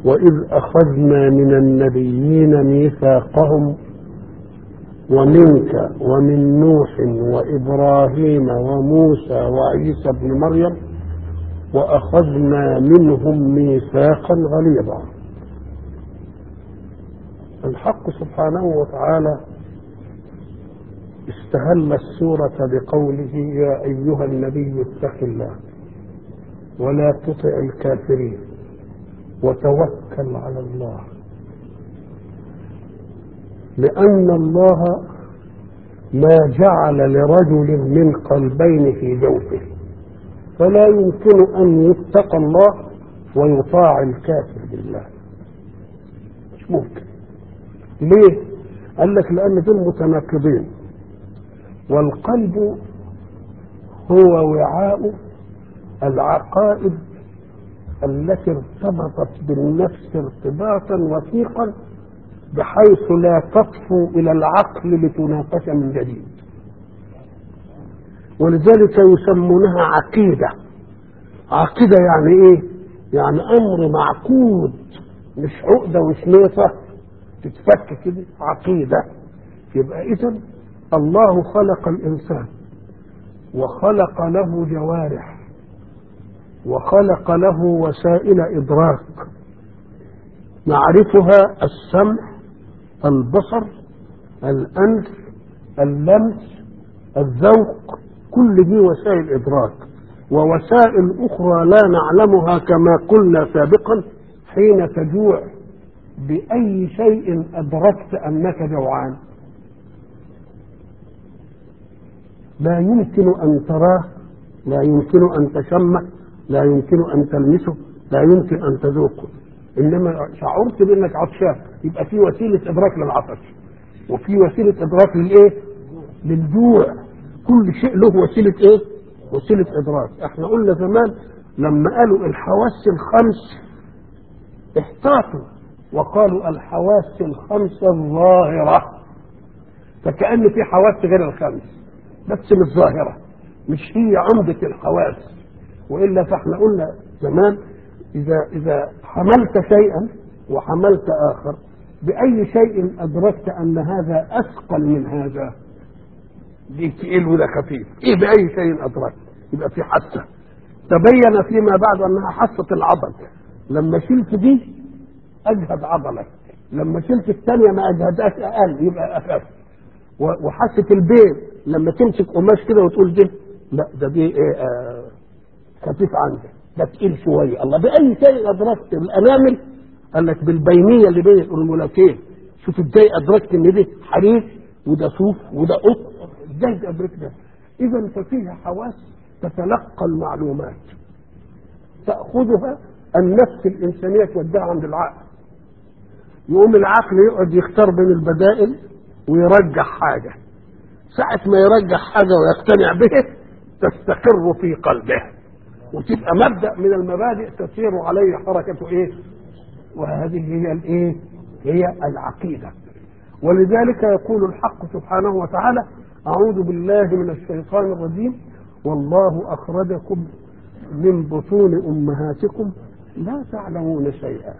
وإذ أخذنا من النبيين ميثاقهم ومنك ومن نوح وإبراهيم وموسى وعيسى ابن مريم وأخذنا منهم ميثاقا غليظا الحق سبحانه وتعالى استهل السورة بقوله يا أيها النبي اتق الله ولا تطع الكافرين وتوكل على الله لأن الله ما جعل لرجل من قلبين في جوفه فلا يمكن أن يتقى الله ويطاع الكافر بالله مش ممكن ليه؟ قال لك لأن دول متناقضين والقلب هو وعاء العقائد التي ارتبطت بالنفس ارتباطا وثيقا بحيث لا تطفو الى العقل لتناقش من جديد ولذلك يسمونها عقيده عقيده يعني ايه يعني امر معقود مش عقده وشنيطه تتفك كده عقيده يبقى اذا الله خلق الانسان وخلق له جوارح وخلق له وسائل ادراك نعرفها السمع البصر الانف اللمس الذوق كل دي وسائل ادراك ووسائل اخرى لا نعلمها كما قلنا سابقا حين تجوع باي شيء ادركت انك جوعان لا يمكن ان تراه لا يمكن ان تشمه لا يمكن ان تلمسه لا يمكن ان تذوقه انما شعرت بانك عطشان يبقى في وسيله ادراك للعطش وفي وسيله ادراك للايه للجوع كل شيء له وسيله ايه وسيله ادراك احنا قلنا زمان لما قالوا الحواس الخمس احتاطوا وقالوا الحواس الخمس الظاهره فكأن في حواس غير الخمس بس مش ظاهره مش هي عمده الحواس والا فاحنا قلنا زمان اذا اذا حملت شيئا وحملت اخر باي شيء ادركت ان هذا اثقل من هذا دي تقيل وده خفيف ايه باي شيء ادركت يبقى في حاسه تبين فيما بعد انها حاسه العضل لما شلت دي اجهد عضلك لما شلت الثانيه ما اجهدهاش اقل يبقى اخف وحاسه البين لما تمسك قماش كده وتقول ده لا ده دي ايه آه خفيف عندك ده تقيل شويه الله باي شيء ادركت الانامل قال لك بالبينيه اللي بين الانملتين شوف ازاي ادركت ان دي حرير وده صوف وده قط ازاي ادركت ده اذا ففيها حواس تتلقى المعلومات تاخذها النفس الانسانيه توديها عند العقل يقوم العقل يقعد يختار بين البدائل ويرجح حاجه ساعة ما يرجح حاجة ويقتنع به تستقر في قلبه وتبقى مبدأ من المبادئ تسير عليه حركة ايه وهذه هي الايه هي العقيدة ولذلك يقول الحق سبحانه وتعالى أعوذ بالله من الشيطان الرجيم والله أخرجكم من بطون أمهاتكم لا تعلمون شيئا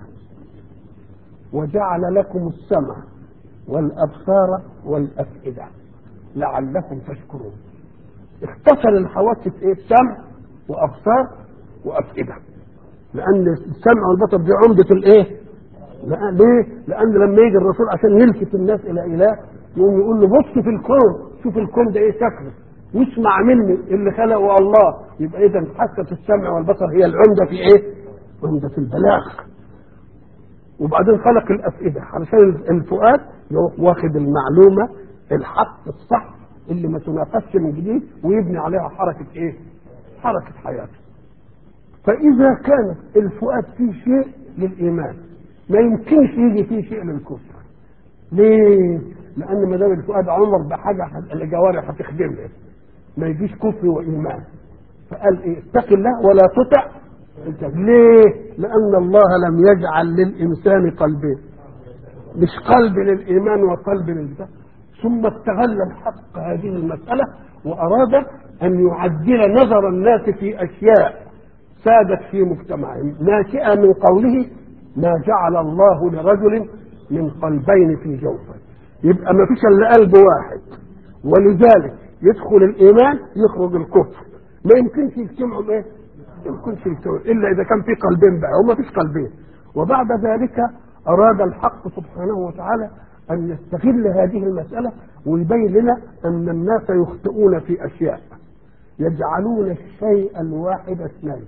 وجعل لكم السمع والأبصار والأفئدة لعلكم تشكرون اختصر الحواس في ايه سمع وابصار وافئده لان السمع والبصر دي عمده الايه لأن ليه لان لما يجي الرسول عشان يلفت الناس الى اله يقوم يقول له بص في الكون شوف الكون ده ايه شكله واسمع مني اللي خلقه الله يبقى اذا حاسه السمع والبصر هي العمده في ايه عمده في البلاغ وبعدين خلق الافئده علشان الفؤاد يروح واخد المعلومه الحق الصح اللي ما تناقشش من جديد ويبني عليها حركة ايه حركة حياته فإذا كان الفؤاد فيه شيء للإيمان ما يمكنش يجي فيه شيء للكفر ليه؟ لأن ما دام الفؤاد عمر بحاجة الجوارح هتخدمها ما يجيش كفر وإيمان فقال إيه اتق الله ولا تطع ليه؟ لأن الله لم يجعل للإنسان قلبين مش قلب للإيمان وقلب للبتاع ثم استغل الحق هذه المسألة وأراد أن يعدل نظر الناس في أشياء سادت في مجتمعهم ناشئة من قوله ما جعل الله لرجل من قلبين في جوفه يبقى ما فيش الا قلب واحد ولذلك يدخل الايمان يخرج الكفر ما يمكنش يجتمعوا ايه؟ ما يمكنش يجتمعوا الا اذا كان في قلبين بقى وما فيش قلبين وبعد ذلك اراد الحق سبحانه وتعالى ان يستغل هذه المساله ويبين لنا ان الناس يخطئون في اشياء يجعلون الشيء الواحد اثنين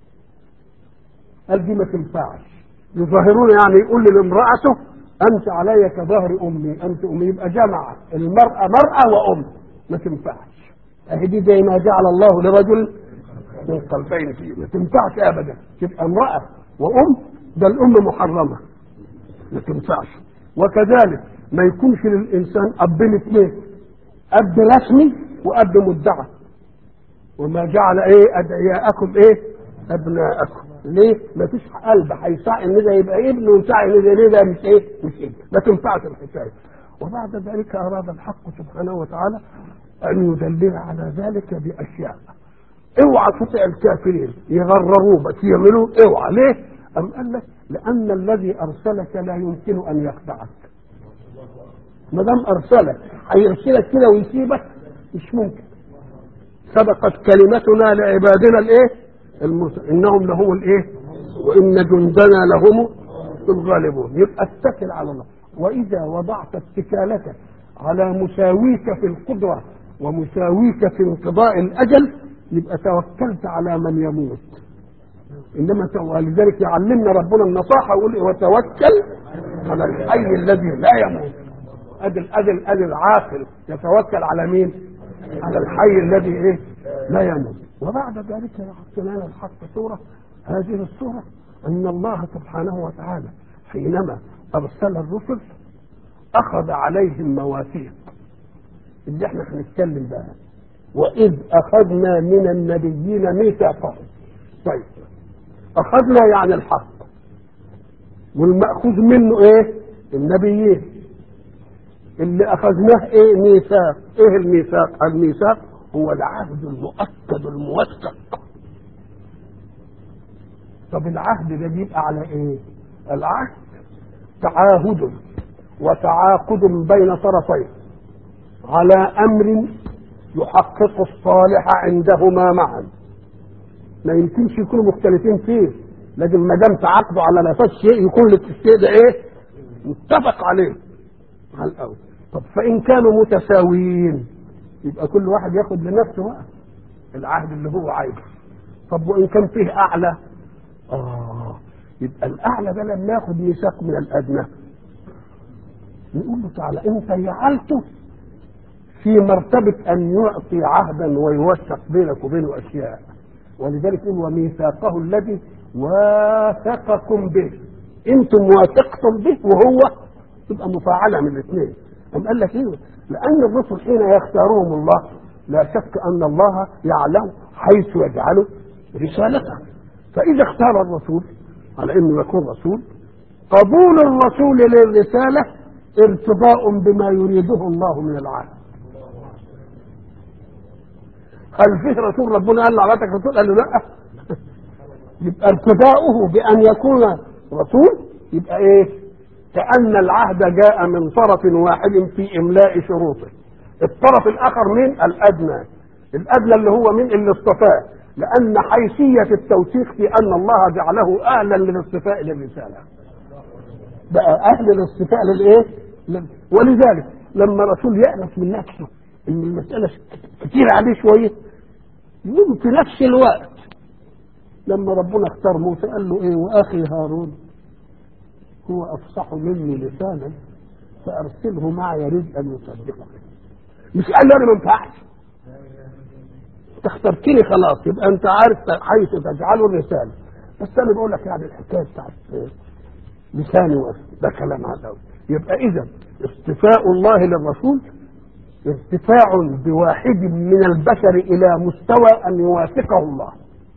قال دي ما تنفعش يظاهرون يعني يقول لامرأته أنت علي كظهر أمي أنت أمي يبقى جمع المرأة مرأة وأم ما تنفعش أهي دي زي ما جعل الله لرجل من قلبين فيه ما تنفعش أبدا تبقى امرأة وأم ده الأم محرمة ما تنفعش وكذلك ما يكونش للإنسان أبين اثنين أب رسمي وأب مدعى وما جعل ايه ادعياءكم ايه ابناءكم ليه ما فيش قلب هيسعى ان ده يبقى ابن ويسعى ان ده ده مش ايه مش ابن ما تنفعش الحكايه وبعد ذلك اراد الحق سبحانه وتعالى ان يدلل على ذلك باشياء اوعى تطع الكافرين يغرروا بس يعملوا اوعى ليه؟ أم قال لك لأن الذي أرسلك لا يمكن أن يخدعك ما دام أرسلك هيرسلك كده ويسيبك مش ممكن سبقت كلمتنا لعبادنا الايه المرسل انهم لهم الايه وان جندنا لهم الغالبون يبقى اتكل على الله واذا وضعت اتكالك على مساويك في القدره ومساويك في انقضاء الاجل يبقى توكلت على من يموت انما تو- ولذلك يعلمنا ربنا النصاحه يقول إيه؟ وتوكل على الحي الذي لا يموت ادي ادي ادي العاقل يتوكل على مين؟ على الحي الذي ايه؟ لا يموت وبعد ذلك يحط لنا الحق سوره هذه السوره ان الله سبحانه وتعالى حينما ارسل الرسل اخذ عليهم مواثيق اللي احنا هنتكلم بقى واذ اخذنا من النبيين ميثاقهم طيب اخذنا يعني الحق والماخوذ منه ايه النبيين اللي اخذناه ايه ميثاق ايه الميثاق الميثاق هو العهد المؤكد الموثق طب العهد ده بيبقى على ايه العهد تعاهد وتعاقد بين طرفين على امر يحقق الصالح عندهما معا ما يمكنش يكونوا مختلفين فيه لكن ما دام تعاقدوا على نفس شيء يكون الشيء ده ايه متفق عليه على الاول طب فان كانوا متساويين يبقى كل واحد ياخد لنفسه بقى العهد اللي هو عايزه طب وان كان فيه اعلى اه يبقى الاعلى ده لما ياخد ميثاق من الادنى نقول له تعالى انت جعلته في مرتبة أن يعطي عهدا ويوثق بينك وبينه أشياء ولذلك يقول وميثاقه الذي واثقكم به انتم واثقتم به وهو تبقى مفاعلة من الاثنين أم قال لك ايه لأن الرسل حين يختارهم الله لا شك أن الله يعلم حيث يجعله رسالته فإذا اختار الرسول على أنه يكون رسول قبول الرسول للرسالة ارتضاء بما يريده الله من العهد هل فيه رسول ربنا قال له عبادك رسول قال له لا يبقى ارتداؤه بان يكون رسول يبقى ايه كان العهد جاء من طرف واحد في املاء شروطه الطرف الاخر من الادنى الادنى اللي هو من اللي اصطفاه لان حيثيه التوثيق في ان الله جعله اهلا للاصطفاء للرساله بقى اهل الاصطفاء للايه لل- ولذلك لما رسول يأنس من نفسه ان المساله كتير عليه شويه يقوم في نفس الوقت لما ربنا اختار موسى قال له ايه واخي هارون هو افصح مني لسانا فارسله معي يريد ان يصدقني مش قال له انا ما ينفعش انت اخترتني خلاص يبقى انت عارف حيث تجعله الرساله بس انا بقول لك يعني الحكايه بتاعت إيه؟ لساني وقف ده كلام عدو يبقى اذا اصطفاء الله للرسول ارتفاع بواحد من البشر الى مستوى ان يوافقه الله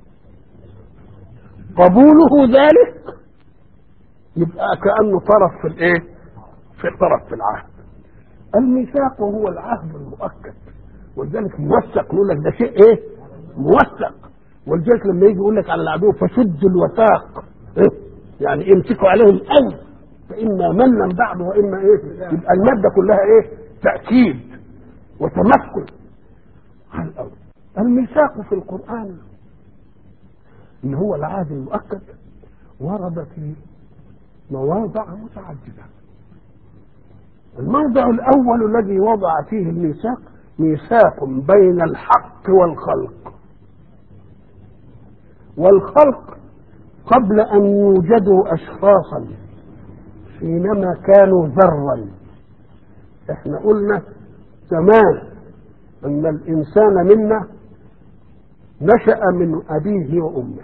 قبوله ذلك يبقى كانه طرف في الايه في طرف في العهد الميثاق هو العهد المؤكد ولذلك موثق يقول لك ده شيء ايه موثق ولذلك لما يجي يقول لك على العدو فشد الوثاق إيه؟ يعني يمسكوا عليهم قوي فاما منا بعد واما ايه يبقى الماده كلها ايه تاكيد وتمكن على الارض الميثاق في القران اللي هو العهد المؤكد ورد في مواضع متعدده الموضع الاول الذي وضع فيه الميثاق ميثاق بين الحق والخلق والخلق قبل ان يوجدوا اشخاصا حينما كانوا ذرا احنا قلنا زمان ان الانسان منا نشا من ابيه وامه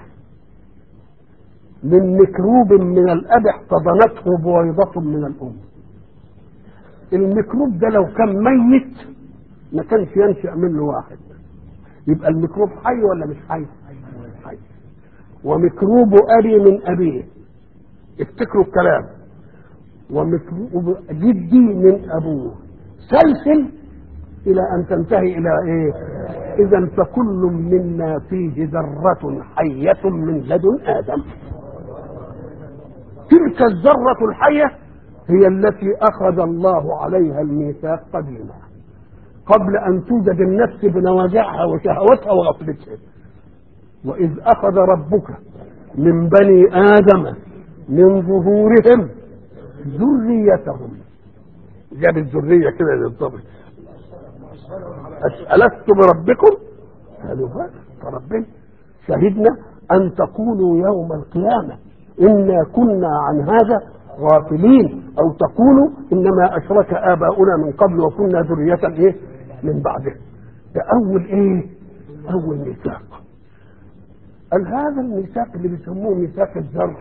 من ميكروب من الاب احتضنته بويضه من الام الميكروب ده لو كان ميت ما كانش ينشا منه واحد يبقى الميكروب حي ولا مش حي حي وميكروب ابي من ابيه افتكروا الكلام وميكروب جدي من ابوه سلسل الى ان تنتهي الى ايه اذا فكل منا فيه ذره حيه من لدن ادم تلك الذره الحيه هي التي اخذ الله عليها الميثاق قديما قبل ان توجد النفس بنوازعها وشهوتها وغفلتها واذ اخذ ربك من بني ادم من ظهورهم ذريتهم جاب الذريه كده للضبط ألست بربكم؟ قالوا بلى فربنا شهدنا أن تقولوا يوم القيامة إنا كنا عن هذا غافلين أو تقولوا إنما أشرك آباؤنا من قبل وكنا ذرية إيه؟ من بعده ده أول إيه؟ أول ميثاق قال هذا الميثاق اللي بيسموه ميثاق الذر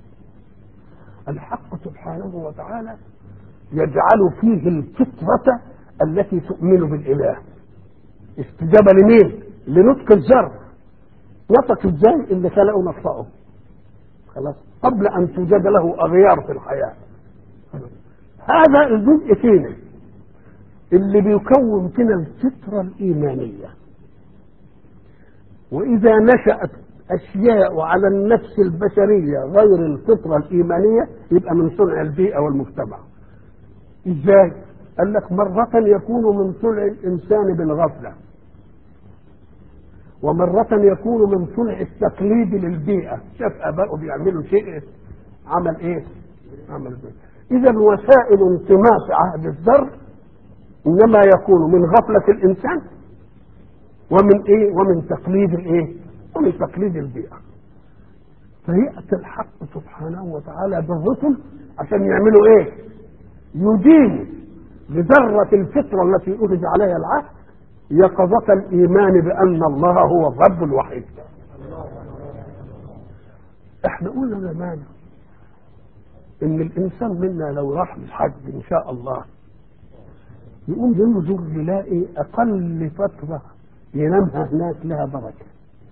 الحق سبحانه وتعالى يجعل فيه الفطرة التي تؤمن بالإله استجابة لمين؟ لنطق الذر نطق ازاي اللي خلقه نطقه خلاص قبل ان توجد له اغيار في الحياه هذا الجزء فينا اللي بيكون فينا الفطره الايمانيه واذا نشات اشياء على النفس البشريه غير الفطره الايمانيه يبقى من صنع البيئه والمجتمع ازاي قال لك مره يكون من صنع الانسان بالغفله ومرة يكون من صنع التقليد للبيئة شاف آبائه بيعملوا شيء عمل إيه؟ عمل بيه. إذا وسائل انطماس عهد الذر إنما يكون من غفلة الإنسان ومن إيه؟ ومن تقليد الإيه؟ ومن تقليد البيئة فيأتي الحق سبحانه وتعالى بالرسل عشان يعملوا إيه؟ يدين بذرة الفطرة التي أخذ عليها العهد يقظة الإيمان بأن الله هو الرب الوحيد احنا قلنا زمان ان الانسان منا لو راح الحج ان شاء الله يقوم ينظر يلاقي اقل فتره ينامها هناك لها بركه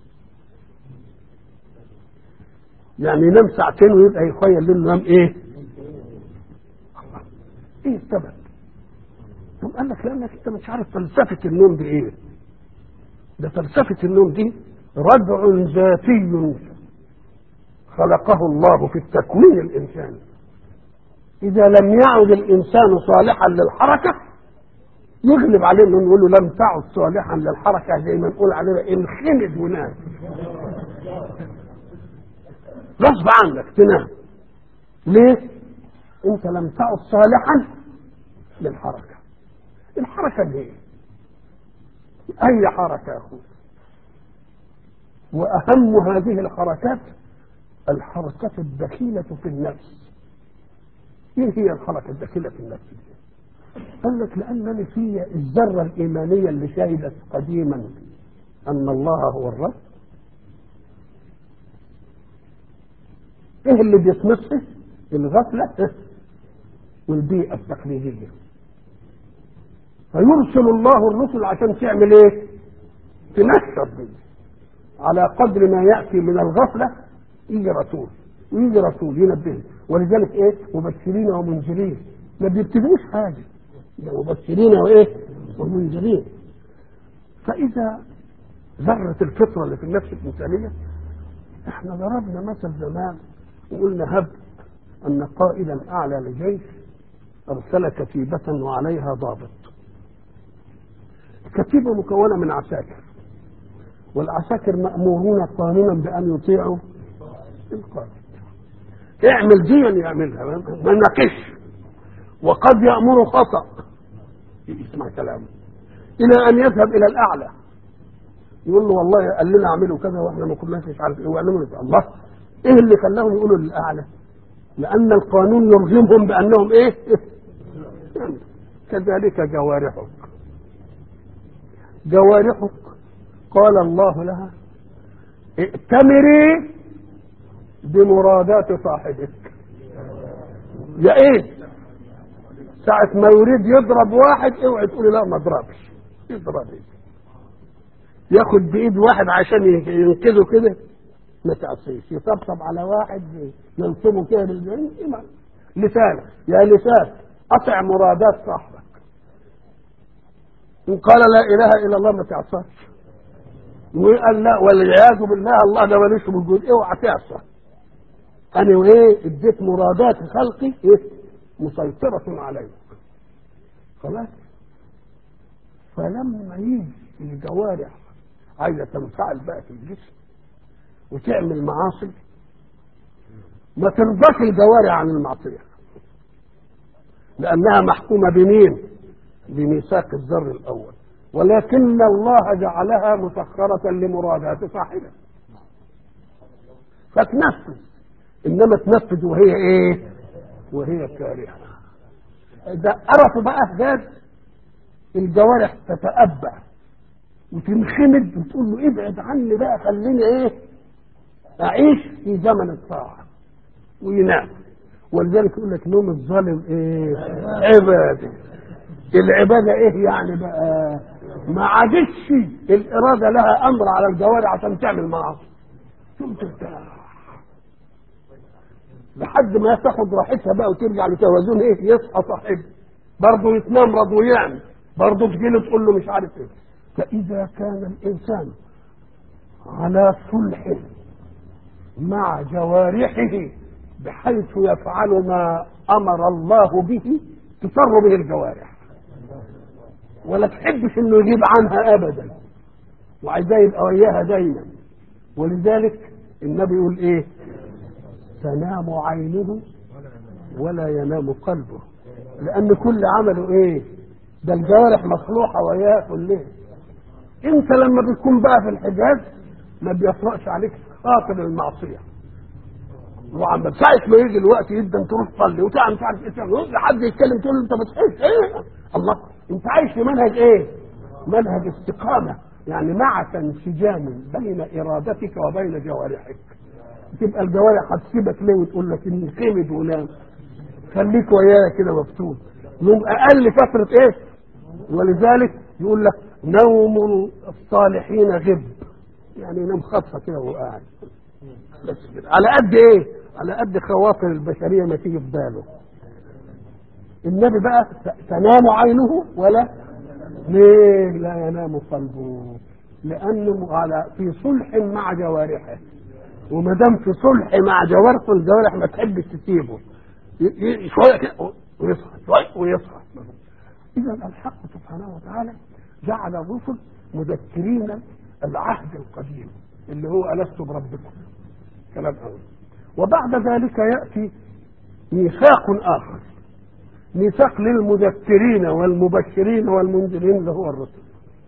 يعني ينام ساعتين ويبقى يخيل له نام ايه؟ ايه السبب؟ طب قال لك لانك انت مش عارف فلسفه النوم دي ايه ده فلسفه النوم دي ردع ذاتي خلقه الله في التكوين الانساني اذا لم يعد الانسان صالحا للحركه يغلب عليه انه نقول له لم تعد صالحا للحركه زي ما نقول عليه انخمد ونام غصب عنك تنام ليه؟ انت لم تعد صالحا للحركه الحركة اللي هي أي حركة يا أخوي وأهم هذه الحركات الحركة الدخيلة في النفس إيه هي الحركة الدخيلة في النفس دي؟ قال لك لأنني في الذرة الإيمانية اللي شهدت قديما أن الله هو الرب إيه اللي بيطمسه؟ الغفلة والبيئة التقليدية فيرسل الله الرسل عشان تعمل ايه تنشط دي على قدر ما ياتي من الغفله يجي رسول ويجي رسول ينبههم ولذلك ايه مبشرين ومنذرين ما بيبتدوش حاجه ده مبشرين وايه ومنذرين فاذا ذره الفطره اللي في النفس الانسانيه احنا ضربنا مثل زمان وقلنا هب أن قائدا أعلى لجيش أرسل كتيبة وعليها ضابط الكتيبة مكونة من عساكر والعساكر مأمورون قانونا بأن يطيعوا القائد اعمل دي يعملها ما نناقش وقد يأمر خطأ يسمع كلامه إلى أن يذهب إلى الأعلى يقول له والله قال لنا اعملوا كذا واحنا ما كناش مش عارف ايه ويعملوا الله ايه اللي خلاهم يقولوا للاعلى؟ لان القانون يرغمهم بانهم ايه؟ يعني كذلك جوارحك جوارحك قال الله لها ائتمري بمرادات صاحبك يا ايه ساعة ما يريد يضرب واحد اوعي تقولي لا ما اضربش يضرب ايه ياخد بايد واحد عشان ينقذه كده ما تعصيش يطبطب على واحد ينصبه كده بالبعين لسان يا لسان اطع مرادات صاحبك ان قال لا اله الا الله ما تعصاش وقال لا والعياذ بالله الله ده ماليش موجود اوعى تعصى انا وايه اديت مرادات خلقي ايه مسيطرة عليك خلاص فلما يجي الجوارح عايزه تنفعل بقى في الجسم وتعمل معاصي ما ترضاش الجوارح عن المعصيه لانها محكومه بمين؟ بميثاق الذر الاول ولكن الله جعلها مسخره لمرادات صاحبه فتنفذ انما تنفذ وهي ايه؟ وهي كارهه اذا عرفوا بقى اهداف الجوارح تتأبع وتنخمد وتقول له ابعد عني بقى خليني ايه اعيش في زمن الطاعه وينام ولذلك يقول لك نوم الظالم ايه عباده العباده ايه يعني بقى ما عادتش الاراده لها امر على الجوارح عشان تعمل معاصي ثم ترتاح لحد ما تاخد راحتها بقى وترجع لتوازن ايه يصحى صاحبه برضه يتنام برضه يعمل برضه تجيله تقول له مش عارف ايه فإذا كان الإنسان على صلح مع جوارحه بحيث يفعل ما أمر الله به تسر به الجوارح ولا تحبش انه يجيب عنها ابدا وعايزاه يبقى وياها دايما ولذلك النبي يقول ايه تنام عينه ولا ينام قلبه لان كل عمله ايه ده الجوارح مصلوحه وياه كلها انت لما بتكون بقى في الحجاز ما بيطرقش عليك خاطر المعصيه وعم ساعة ما يجي الوقت جدا تروح تصلي وتعمل مش عارف ايه تعمل حد يتكلم تقول له انت بتحس ايه الله انت عايش في منهج ايه؟ منهج استقامه يعني مع انسجام بين ارادتك وبين جوارحك تبقى الجوارح هتسيبك ليه وتقول لك اني خمد ونام خليك ويايا كده مفتون يوم اقل فتره ايه؟ ولذلك يقول لك نوم الصالحين غب يعني ينام خطفه كده وهو قاعد بس كده على قد ايه؟ على قد خواطر البشريه ما تيجي في باله النبي بقى تنام عينه ولا ليه لا ينام قلبه لانه على في صلح مع جوارحه وما دام في صلح مع جوارحه الجوارح ما تحبش تسيبه شويه كده ويصحى شويه ويصحى اذا الحق سبحانه وتعالى جعل الرسل مذكرين العهد القديم اللي هو الست بربكم كلام اول وبعد ذلك ياتي ميثاق اخر ميثاق للمذكرين والمبشرين والمنذرين اللي هو الرسل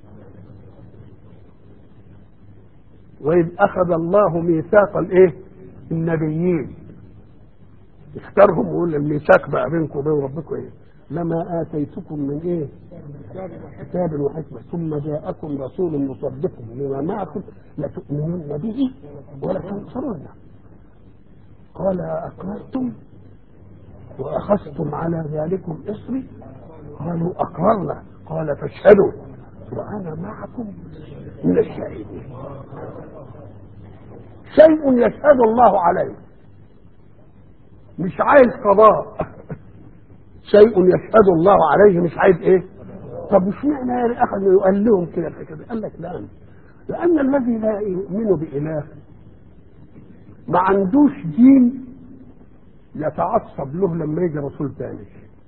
وإذ أخذ الله ميثاق الإيه؟ النبيين اختارهم ويقول الميثاق بقى بينكم وبين ربكم إيه؟ لما آتيتكم من إيه؟ كتاب وحكمة ثم جاءكم رسول مصدق لما معكم لتؤمنون به ولا تنصرونه قال أقررتم وأخذتم على ذلكم إصري قالوا أقررنا قال فاشهدوا وأنا معكم من الشاهدين شيء يشهد الله عليه مش عايز قضاء شيء يشهد الله عليه مش عايز ايه طب مش معنى يعني اخذ يقول لهم كده كده قال لك لا لان الذي لا يؤمن باله ما عندوش دين يتعصب له لما يجي رسول تاني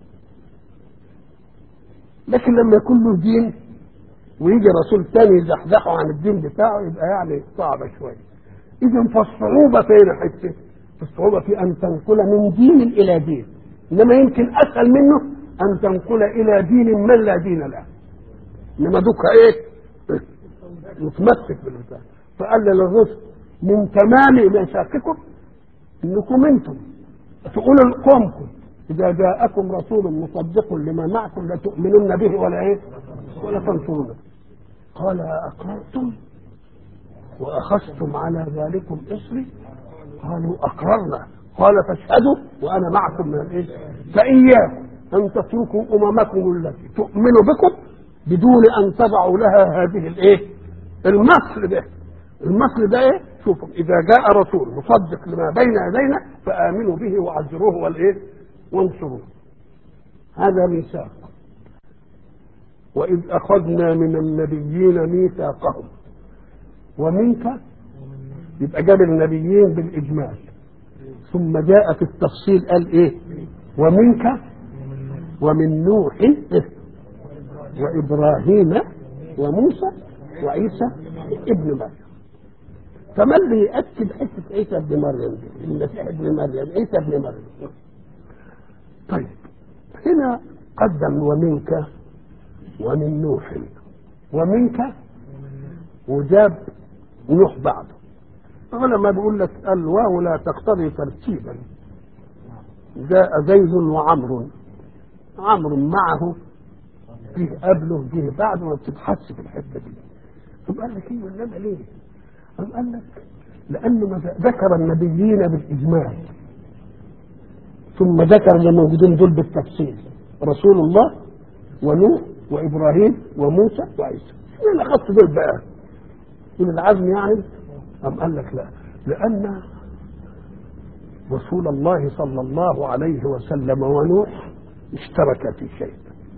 لكن لما يكون له دين ويجي رسول تاني يزحزحه عن الدين بتاعه يبقى يعني صعبة شوية إذا فالصعوبة فين حتة؟ الصعوبة في أن تنقل من دين إلى دين إنما يمكن أسهل منه أن تنقل إلى دين من لا دين له إنما دوك إيه؟ متمسك بالبتاع فقال للرسل من تمام مشاككم انكم انتم تقولوا لقومكم اذا جاءكم رسول مصدق لما معكم لتؤمنن به ولا ايه؟ ولا تنصرونه قال اقررتم واخذتم على ذلكم اصري قالوا اقررنا قال فاشهدوا وانا معكم من الايه؟ فاياكم ان تتركوا اممكم التي تؤمن بكم بدون ان تضعوا لها هذه الايه؟ المصل ده المصل ده ايه؟ شوفوا اذا جاء رسول مصدق لما بين يدينا فامنوا به وعزروه والايه؟ وانصروه هذا ميثاق واذ اخذنا من النبيين ميثاقهم ومنك يبقى جاب النبيين بالاجمال ثم جاء في التفصيل قال ايه ومنك ومن نوح وابراهيم وموسى وعيسى ابن مريم فما اللي يأكد حتة عيسى ابن مريم دي؟ المسيح ابن مريم عيسى ابن مريم طيب هنا قدم ومنك ومن نوح ومنك وجاب نوح بعده العلماء بيقول لك الواو لا تقتضي ترتيبا جاء زيد وعمر عمرو معه جه قبله جه بعده ما بتتحس في الحته دي طب قال لك ايه ولا ليه؟ قام قال لك لانه ذكر النبيين بالاجمال ثم ذكر اللي موجودين دول بالتفصيل رسول الله ونوح وابراهيم وموسى وعيسى مين اللي خدت دول بقى؟ من العزم يعني؟ قام قال لك لا لان رسول الله صلى الله عليه وسلم ونوح اشتركا في شيء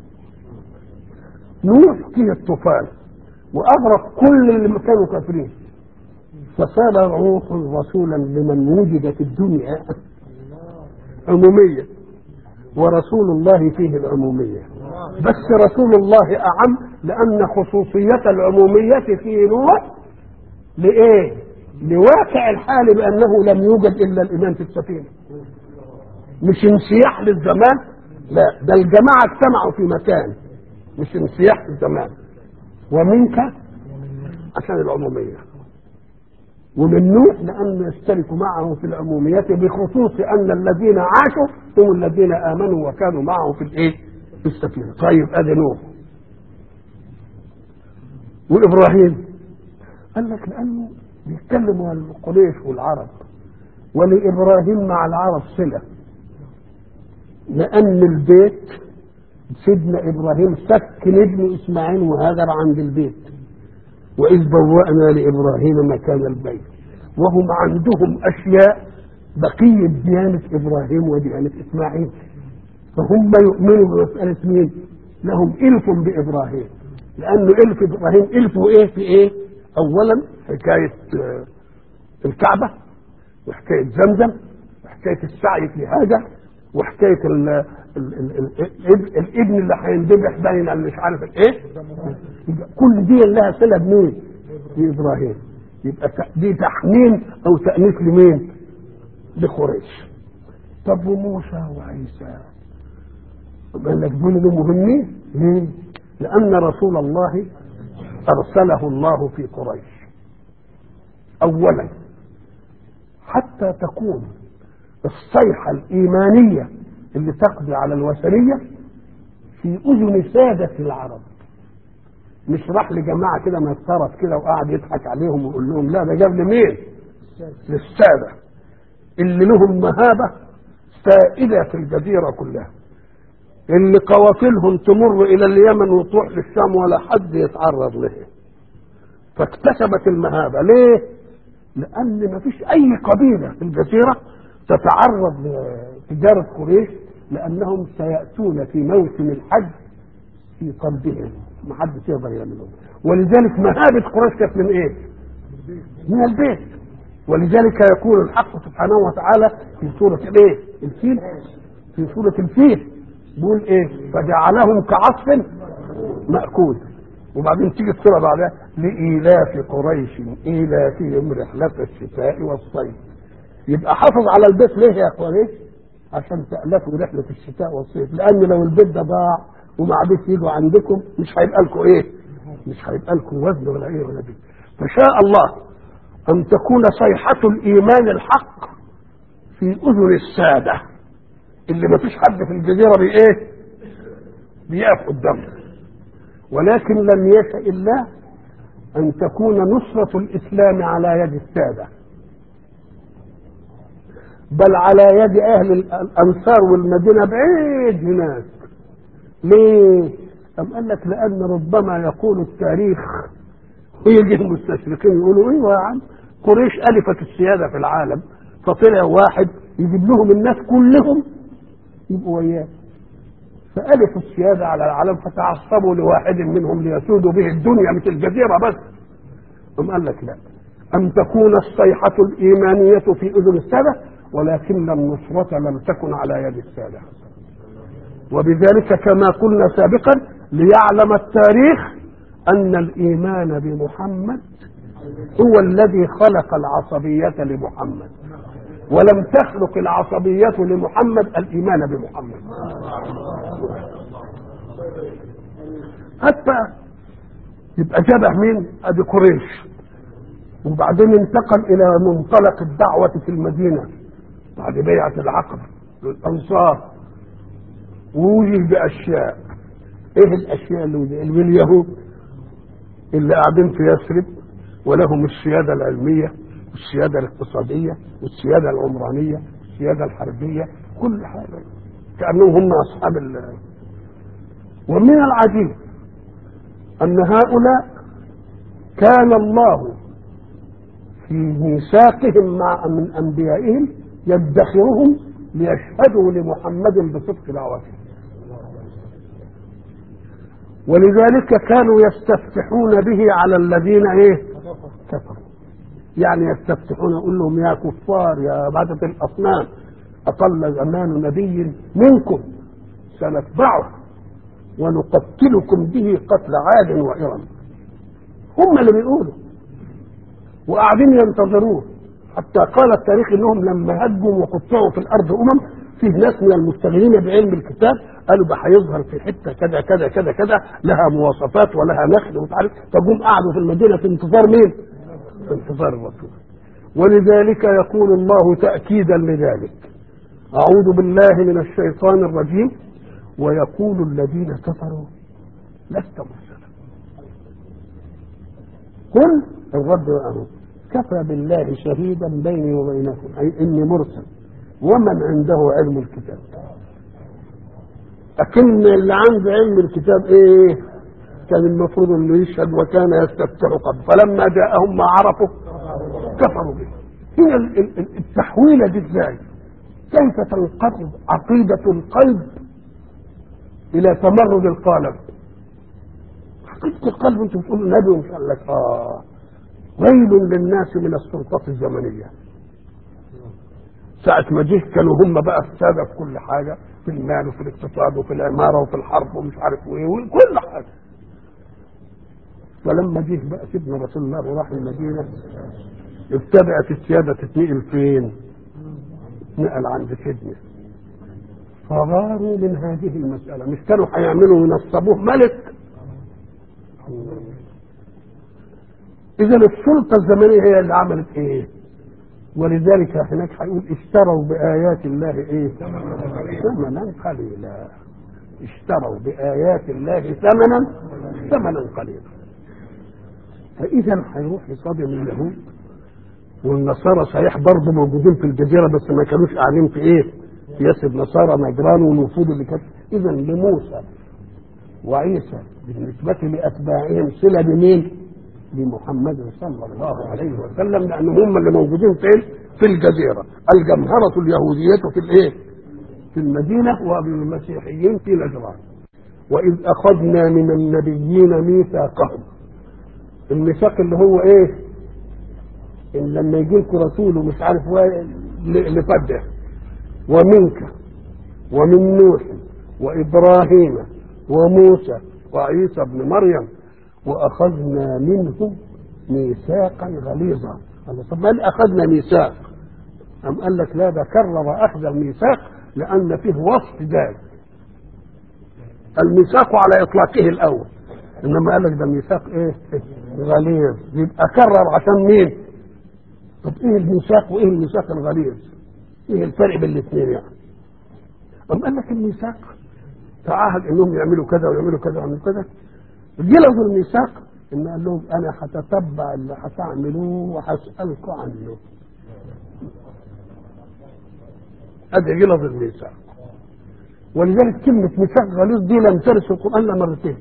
نوح فيه الطوفان واغرق كل اللي كانوا كافرين فصار روح رسولا لمن وجد في الدنيا عمومية ورسول الله فيه العمومية بس رسول الله أعم لأن خصوصية العمومية في نوح لإيه؟ لواقع الحال بأنه لم يوجد إلا الإيمان في السفينة مش انسياح للزمان لا ده الجماعة اجتمعوا في مكان مش انسياح الزمان ومنك عشان العمومية ومن نوح لأن يشترك معه في العمومية بخصوص أن الذين عاشوا هم الذين آمنوا وكانوا معه في الإيه؟ في السفينة طيب أدي نوح وإبراهيم قال لك لأنه بيتكلموا عن قريش والعرب ولإبراهيم مع العرب صلة لأن البيت سيدنا إبراهيم سكن ابن إسماعيل وهاجر عند البيت وإذ بوأنا لإبراهيم مكان البيت وهم عندهم أشياء بقية ديانة إبراهيم وديانة إسماعيل فهم يؤمنوا بمسألة مين؟ لهم إلف بإبراهيم لأنه إلف إبراهيم إلفه إيه في إيه؟ أولا حكاية الكعبة وحكاية زمزم وحكاية السعي في هذا وحكاية ال ال ال ال الابن اللي هيندبح بين اللي مش عارف ايه كل دي لها صله بمين؟ بابراهيم يبقى دي تحميم او تانيث لمين؟ لقريش طب وموسى وعيسى قال لك دول دول مهمين ليه؟ لان رسول الله ارسله الله في قريش اولا حتى تكون الصيحه الايمانيه اللي تقضي على الوثنية في أذن سادة العرب مش راح لجماعة كده ما يتصرف كده وقعد يضحك عليهم ويقول لهم لا ده جاب لمين؟ للسادة اللي لهم مهابة سائدة في الجزيرة كلها اللي قوافلهم تمر إلى اليمن وتروح للشام ولا حد يتعرض لها فاكتسبت المهابة ليه؟ لأن ما فيش أي قبيلة في الجزيرة تتعرض لتجارة قريش لأنهم سيأتون في موسم الحج في قلبهم ما حدش يقدر يعملهم ولذلك مهابة قريش كانت من إيه؟ من البيت ولذلك يقول الحق سبحانه وتعالى في سورة الإيه؟ الفيل في سورة الفيل بيقول ايه فجعلهم كعصف مأكول وبعدين تيجي السورة بعدها لإيلاف قريش إيلافهم رحلة الشتاء والصيف يبقى حافظ على البيت ليه يا قريش عشان تألفوا رحلة الشتاء والصيف لأن لو البيت ده ضاع وما عادش يجوا عندكم مش هيبقى لكم ايه مش هيبقى لكم وزن ولا ايه ولا دي فشاء الله أن تكون صيحة الإيمان الحق في أذن السادة اللي ما فيش حد في الجزيرة بإيه بيقف قدامه ولكن لم يشأ الله أن تكون نصرة الإسلام على يد السادة بل على يد أهل الأنصار والمدينة بعيد هناك ليه؟ أم قال لك لأن ربما يقول التاريخ ويجي المستشرقين يقولوا ايوه يا عم قريش الفت السياده في العالم فطلع واحد يجيب لهم الناس كلهم يبقوا وياه فالفوا السياده على العالم فتعصبوا لواحد منهم ليسودوا به الدنيا مش الجزيره بس ثم قال لك لا ان تكون الصيحه الايمانيه في اذن الساده ولكن النصره لم تكن على يد الساده وبذلك كما قلنا سابقا ليعلم التاريخ أن الإيمان بمحمد هو الذي خلق العصبية لمحمد ولم تخلق العصبية لمحمد الإيمان بمحمد حتى يبقى جبه مين؟ أدي قريش وبعدين انتقل إلى منطلق الدعوة في المدينة بعد بيعة العقبة للأنصار ووجه بأشياء إيه الأشياء اللي اللي اليهود اللي قاعدين في يثرب ولهم السيادة العلمية والسيادة الاقتصادية والسيادة العمرانية والسيادة الحربية كل حاجة كأنهم هم أصحاب ال ومن العجيب أن هؤلاء كان الله في ميثاقهم مع من أنبيائهم يدخرهم ليشهدوا لمحمد بصدق دعوته ولذلك كانوا يستفتحون به على الذين ايه كفروا يعني يستفتحون يقول لهم يا كفار يا عبادة الأصنام أطل زمان نبي منكم سنتبعه ونقتلكم به قتل عاد وإرم هم اللي بيقولوا وقاعدين ينتظروه حتى قال التاريخ انهم لما هجوا وقطعوا في الارض امم في ناس من المستغلين بعلم الكتاب قالوا ده هيظهر في حته كذا كذا كذا كذا لها مواصفات ولها نخل ومش عارف فجم قعدوا في المدينه في انتظار مين؟ في انتظار الرسول ولذلك يقول الله تاكيدا لذلك اعوذ بالله من الشيطان الرجيم ويقول الذين كفروا لست مرسلا قل الرد أهو كفى بالله شهيدا بيني وبينكم أي إني مرسل ومن عنده علم الكتاب لكن اللي عنده علم الكتاب ايه كان المفروض انه يشهد وكان يستفتح قبل فلما جاءهم ما عرفوا كفروا به هي التحويله دي ازاي كيف تنقرض عقيده القلب الى تمرد القالب عقيده القلب انت بتقول نبي ومش قال لك اه ويل للناس من السلطات الزمنيه ساعة ما جه كانوا هم بقى السادة في كل حاجة في المال وفي الاقتصاد وفي العمارة وفي الحرب ومش عارف ايه وكل حاجة فلما جه بقى سيدنا رسول الله وراح المدينة ابتدأت السيادة تتنقل فين؟ نقل عند سيدنا فغاروا من هذه المسألة مش كانوا هيعملوا ينصبوه ملك إذا السلطة الزمنية هي اللي عملت إيه؟ ولذلك هناك هيقول اشتروا بآيات الله ايه؟ ثمنا قليلا اشتروا بآيات الله ثمنا ثمنا قليلا فإذا هيروح يصادم اليهود والنصارى صحيح برضه موجودين في الجزيرة بس ما كانوش قاعدين في ايه؟ في يثرب نصارى نجران والوفود اللي كانت إذا لموسى وعيسى بالنسبة لأتباعهم صلة بمين؟ بمحمد صلى الله عليه وسلم لان هم اللي موجودين فين؟ في الجزيره الجمهره اليهوديه في الايه؟ في المدينه والمسيحيين في نجران واذ اخذنا من النبيين ميثاقهم الميثاق اللي هو ايه؟ ان لما يجي لكم رسول ومش عارف لفده ومنك ومن نوح وإبراهيم وموسى وعيسى ابن مريم وأخذنا منهم ميثاقا غليظا قال طب ما أخذنا ميثاق أم قال لك لا ده كرر أخذ الميثاق لأن فيه وصف ذلك الميثاق على إطلاقه الأول إنما قال لك ده ميثاق إيه؟ غليظ يبقى كرر عشان مين؟ طب إيه الميثاق وإيه الميثاق الغليظ؟ إيه الفرق بين الاثنين يعني؟ أم قال لك الميثاق تعاهد إنهم يعملوا كذا ويعملوا كذا ويعملوا كده جلسوا الميثاق إن قال لهم أنا هتتبع اللي هتعملوه وهسألكم عنه ادي غلظ الميثاق ولذلك كلمة ميثاق غليظ دي لم ترد في القرآن إلا مرتين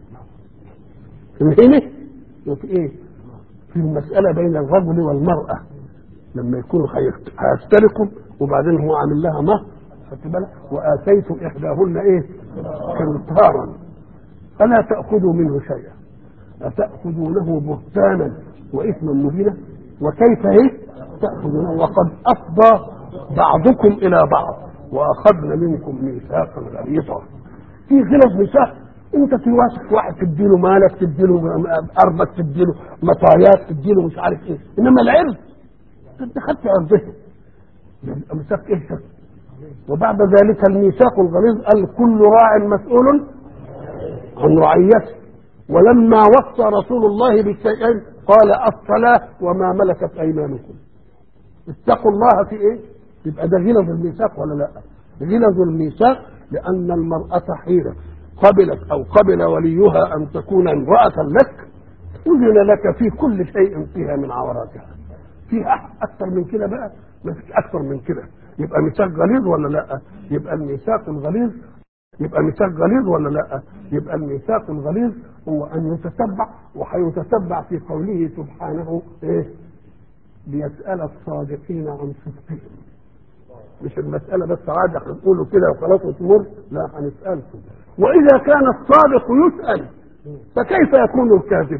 هنا وفي إيه؟ في المسألة بين الرجل والمرأة لما يكونوا هيفترقوا وبعدين هو عامل لها مهر خدت بالك وآتيتم إحداهن إيه؟ قنطارا فلا تأخذوا منه شيئا أتأخذونه بهتانا وإثما مبينا وكيف إيه؟ تأخذونه وقد أفضى بعضكم الى بعض واخذنا منكم ميثاقا غليظا في غلظ ميثاق انت توافق واحد تديله مالك تديله ارضك تديله مطايات تديله مش عارف ايه انما العرض انت خدت عرضه يبقى ميثاق ايه ده؟ وبعد ذلك الميثاق الغليظ قال كل راع مسؤول عن رعيته ولما وصى رسول الله بالشيئين قال الصلاه وما ملكت ايمانكم اتقوا الله في ايه؟ يبقى ده غلظ الميثاق ولا لا؟ غلظ الميثاق لأن المرأة حين قبلت أو قبل وليها أن تكون امرأة لك أذن لك في كل شيء فيها من عوراتها. فيها أكثر من كده بقى؟ ما فيش أكثر من كده. يبقى ميثاق غليظ ولا لا؟ يبقى الميثاق الغليظ يبقى ميثاق غليظ ولا لا؟ يبقى الميثاق الغليظ هو أن يتتبع وهيتتبع في قوله سبحانه إيه؟ ليسأل الصادقين عن صدقهم مش المسألة بس عادة هنقوله كده وخلاص وتمر لا هنسألكم وإذا كان الصادق يسأل فكيف يكون الكاذب؟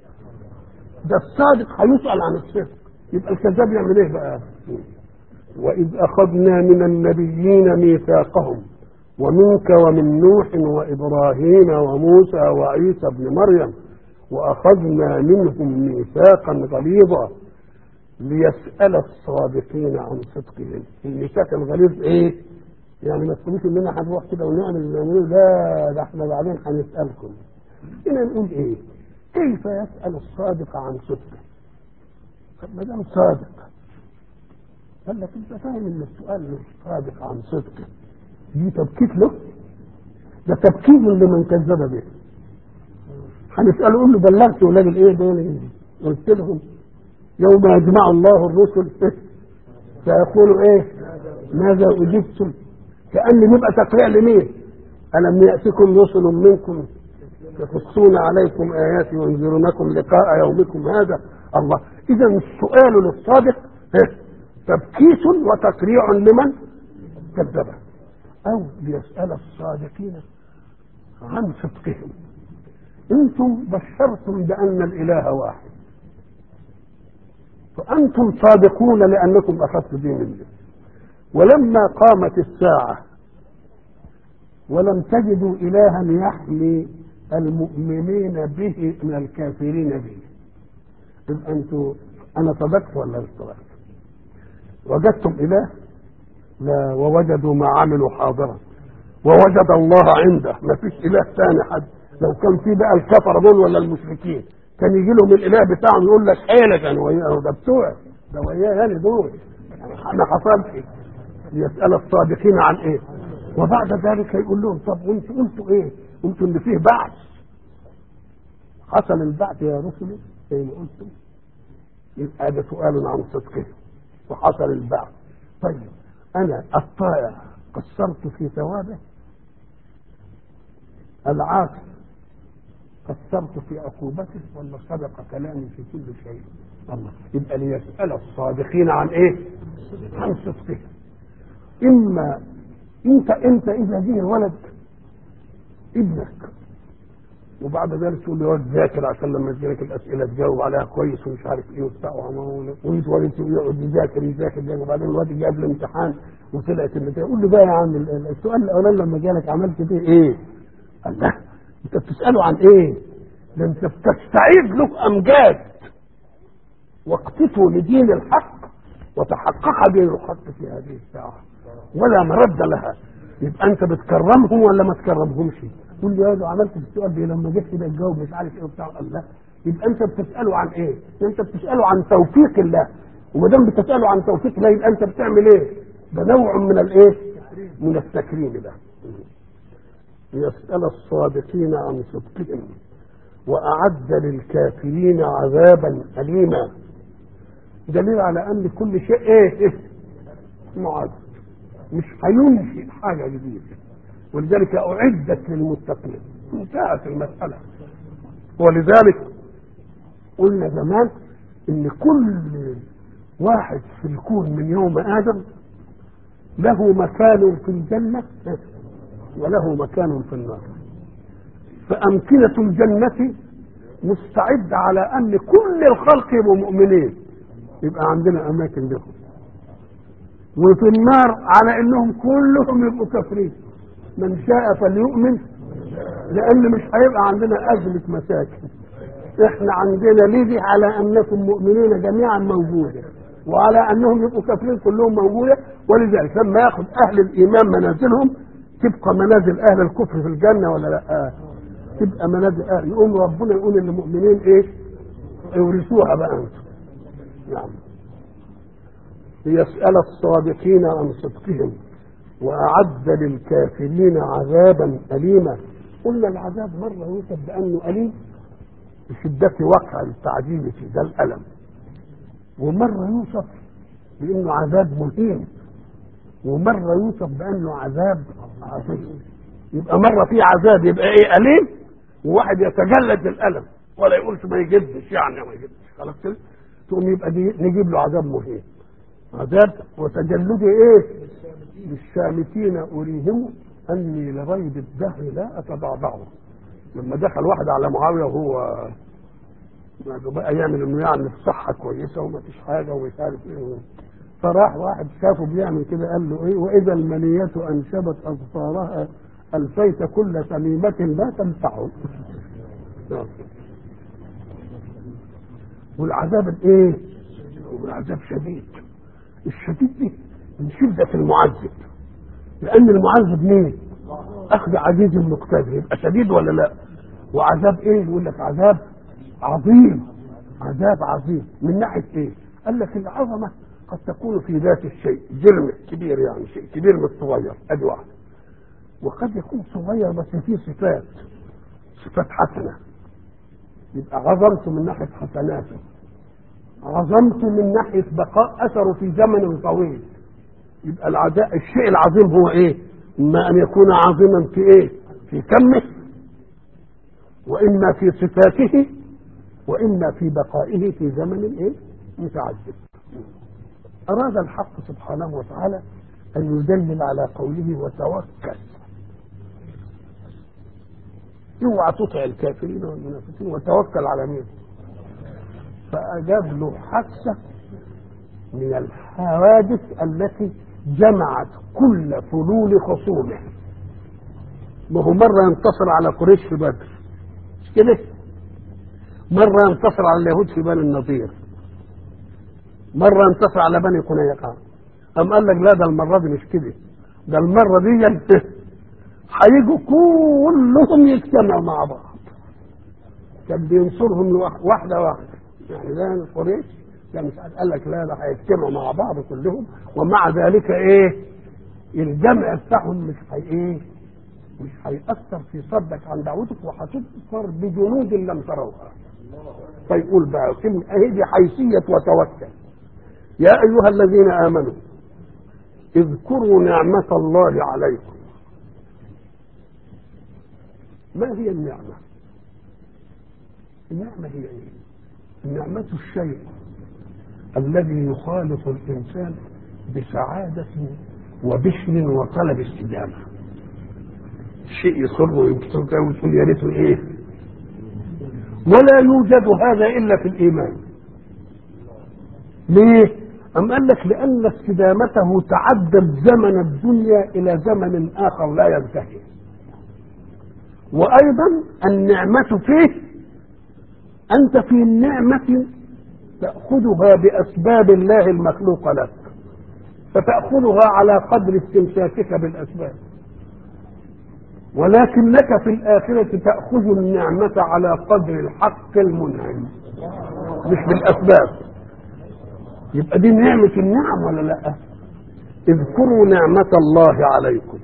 ده الصادق هيسأل عن الصدق يبقى الكذاب يعمل ايه بقى؟ وإذ أخذنا من النبيين ميثاقهم ومنك ومن نوح وإبراهيم وموسى وعيسى ابن مريم وأخذنا منهم ميثاقا غليظا ليسأل الصادقين عن صدقهم الميثاق الغليظ ايه يعني ما تقولوش اننا هنروح كده ونعمل اللي نعمله لا ده احنا بعدين هنسألكم هنا نقول ايه كيف يسأل الصادق عن صدقه طب ما دام صادق قال لك انت فاهم ان السؤال مش صادق عن صدقه دي تبكيت له ده تبكيت لمن كذب به هنسأله قول له بلغت ولاد الايه دول قلت لهم يوم يجمع الله الرسل فيقولوا ايه ماذا اجبتم كأن نبقى تقريع لمين ألم يأتكم رسل منكم يقصون عليكم آياتي وينذرونكم لقاء يومكم هذا الله إذا السؤال للصادق تبكيت وتقريع لمن كذبه أو ليسأل الصادقين عن صدقهم انتم بشرتم بأن الإله واحد فأنتم صادقون لأنكم أخذتم دين الله ولما قامت الساعة ولم تجدوا إلها يحمي المؤمنين به من الكافرين به يبقى أنتم أنا صدقت ولا مش صدقت؟ وجدتم إله؟ لا ووجدوا ما عملوا حاضرا ووجد الله عنده ما فيش إله ثاني حد لو كان في بقى الكفر دول ولا المشركين كان يجي لهم الاله بتاعهم يقول لك حيلك انا وياه ده بتوعي ده وياه يعني دول ما حصلش يسال الصادقين عن ايه وبعد ذلك يقول لهم طب وانتوا قلتوا ايه قلتوا ان فيه بعث حصل البعث يا رسلي زي ما قلتم يبقى ده سؤال عن صدقه وحصل البعث طيب انا الطائع قصرت في ثوابه العاقل قصرت في عقوبته ولا صدق كلامي في كل شيء الله يبقى ليسأل الصادقين عن ايه عن صدقه اما انت انت اذا جه ولد ابنك وبعد ذلك تقول له يقعد ذاكر عشان لما تجيلك الاسئله تجاوب عليها كويس ومش عارف ايه وبتاع ويقعد يقعد يذاكر يذاكر يذاكر وبعدين الواد يجي قبل الامتحان وطلعت النتيجه قول له بقى يا عم السؤال الاولاني لما جالك عملت فيه ايه؟ قال لا انت بتساله عن ايه؟ ده انت بتستعيد له امجاد واقتفوا لدين الحق وتحقق دين الحق في هذه الساعه ولا مرد لها يبقى انت بتكرمهم ولا ما تكرمهمش؟ تقول لي يا عملت في السؤال ده لما جيت كده تجاوب مش عارف ايه وبتاع قال لا يبقى انت بتساله عن ايه؟ انت بتساله عن توفيق الله وما دام بتساله عن توفيق الله يبقى انت بتعمل ايه؟ ده نوع من الايه؟ من التكريم ده. ليسأل الصادقين عن صدقهم وأعد للكافرين عذابا أليما دليل على أن كل شيء إيه؟ إيه؟ معد مش هينشئ حاجة جديدة ولذلك أعدت للمتقين انتهت المسألة ولذلك قلنا زمان إن كل واحد في الكون من يوم آدم له مكان في الجنة وله مكان في النار فأمكنة الجنة مستعدة على أن كل الخلق يبقوا مؤمنين يبقى عندنا أماكن لهم وفي النار على أنهم كلهم يبقوا كافرين من شاء فليؤمن لأن مش هيبقى عندنا أزمة مساكن احنا عندنا ليه على أنكم مؤمنين جميعا موجودة وعلى أنهم يبقوا كافرين كلهم موجودة ولذلك لما ياخذ أهل الإيمان منازلهم تبقى منازل اهل الكفر في الجنه ولا لا تبقى منازل اهل يقوم ربنا يقول للمؤمنين ايه يورثوها بقى انتم نعم ليسأل الصادقين عن صدقهم وأعد للكافرين عذابا أليما قلنا العذاب مرة يوصف بأنه أليم بشدة وقع التعذيب في ذا الألم ومرة يوصف بأنه عذاب مهين ومرة يوصف بأنه عذاب عظيم يبقى مرة في عذاب يبقى ايه أليم وواحد يتجلد بالألم ولا يقولش ما يجدش يعني ما يجدش خلاص كده تقوم يبقى دي نجيب له عذاب مهين عذاب وتجلده ايه للشامتين أريهم أني لغيب الدهر لا أتبعبعه لما دخل واحد على معاوية وهو بقى يعمل انه يعني الصحة كويسة وما فيش حاجة ومش عارف ايه فراح واحد شافه بيعمل كده قال له ايه واذا المنية انشبت اظفارها الفيت كل تميمة لا تنفعه والعذاب الايه والعذاب شديد الشديد دي من شدة المعذب لأن المعذب مين؟ أخذ عزيز مقتدر يبقى شديد ولا لا؟ وعذاب إيه؟ يقول لك عذاب عظيم عذاب عظيم من ناحية إيه؟ قال لك العظمة قد تكون في ذات الشيء جرم كبير يعني شيء كبير من الصغير ادي واحد وقد يكون صغير بس فيه صفات صفات حسنه يبقى عظمت من ناحيه حسناته عظمت من ناحيه بقاء اثره في زمن طويل يبقى العداء الشيء العظيم هو ايه؟ اما ان يكون عظيما في ايه؟ في كمه واما في صفاته واما في بقائه في زمن ايه؟ متعدد أراد الحق سبحانه وتعالى أن يدلل على قوله وتوكل اوعى تطع الكافرين والمنافقين وتوكل على مين فأجاب له حادثة من الحوادث التي جمعت كل فلول خصومه ما هو مرة ينتصر على قريش في بدر مش كده مرة ينتصر على اليهود في بني النضير مرة ينتصر على بني قنيقة أم قال لك لا ده المرة دي مش كده ده المرة دي هيجوا كلهم يجتمعوا مع بعض كان بينصرهم واحدة واحدة يعني ده قريش ده مش قال لك لا ده هيجتمعوا مع بعض كلهم ومع ذلك ايه الجمع بتاعهم مش هي ايه مش هيأثر في صدك عن دعوتك وهتظفر بجنود لم تروها فيقول بقى كلمة اهي دي حيثية وتوكل يا أيها الذين آمنوا اذكروا نعمة الله عليكم ما هي النعمة النعمة هي ايه النعمة الشيء الذي يخالط الإنسان بسعادة وبشر وطلب استدامة شيء يسر ويبسطه وتقول يا ريته ايه ولا يوجد هذا إلا في الإيمان ليه؟ أم قال لك لأن استدامته تعدت زمن الدنيا إلى زمن آخر لا ينتهي وأيضا النعمة فيه أنت في النعمة تأخذها بأسباب الله المخلوقة لك فتأخذها على قدر استمساكك بالأسباب ولكنك في الآخرة تأخذ النعمة على قدر الحق المنعم مش بالأسباب يبقى دي نعمة النعم ولا لا اذكروا نعمة الله عليكم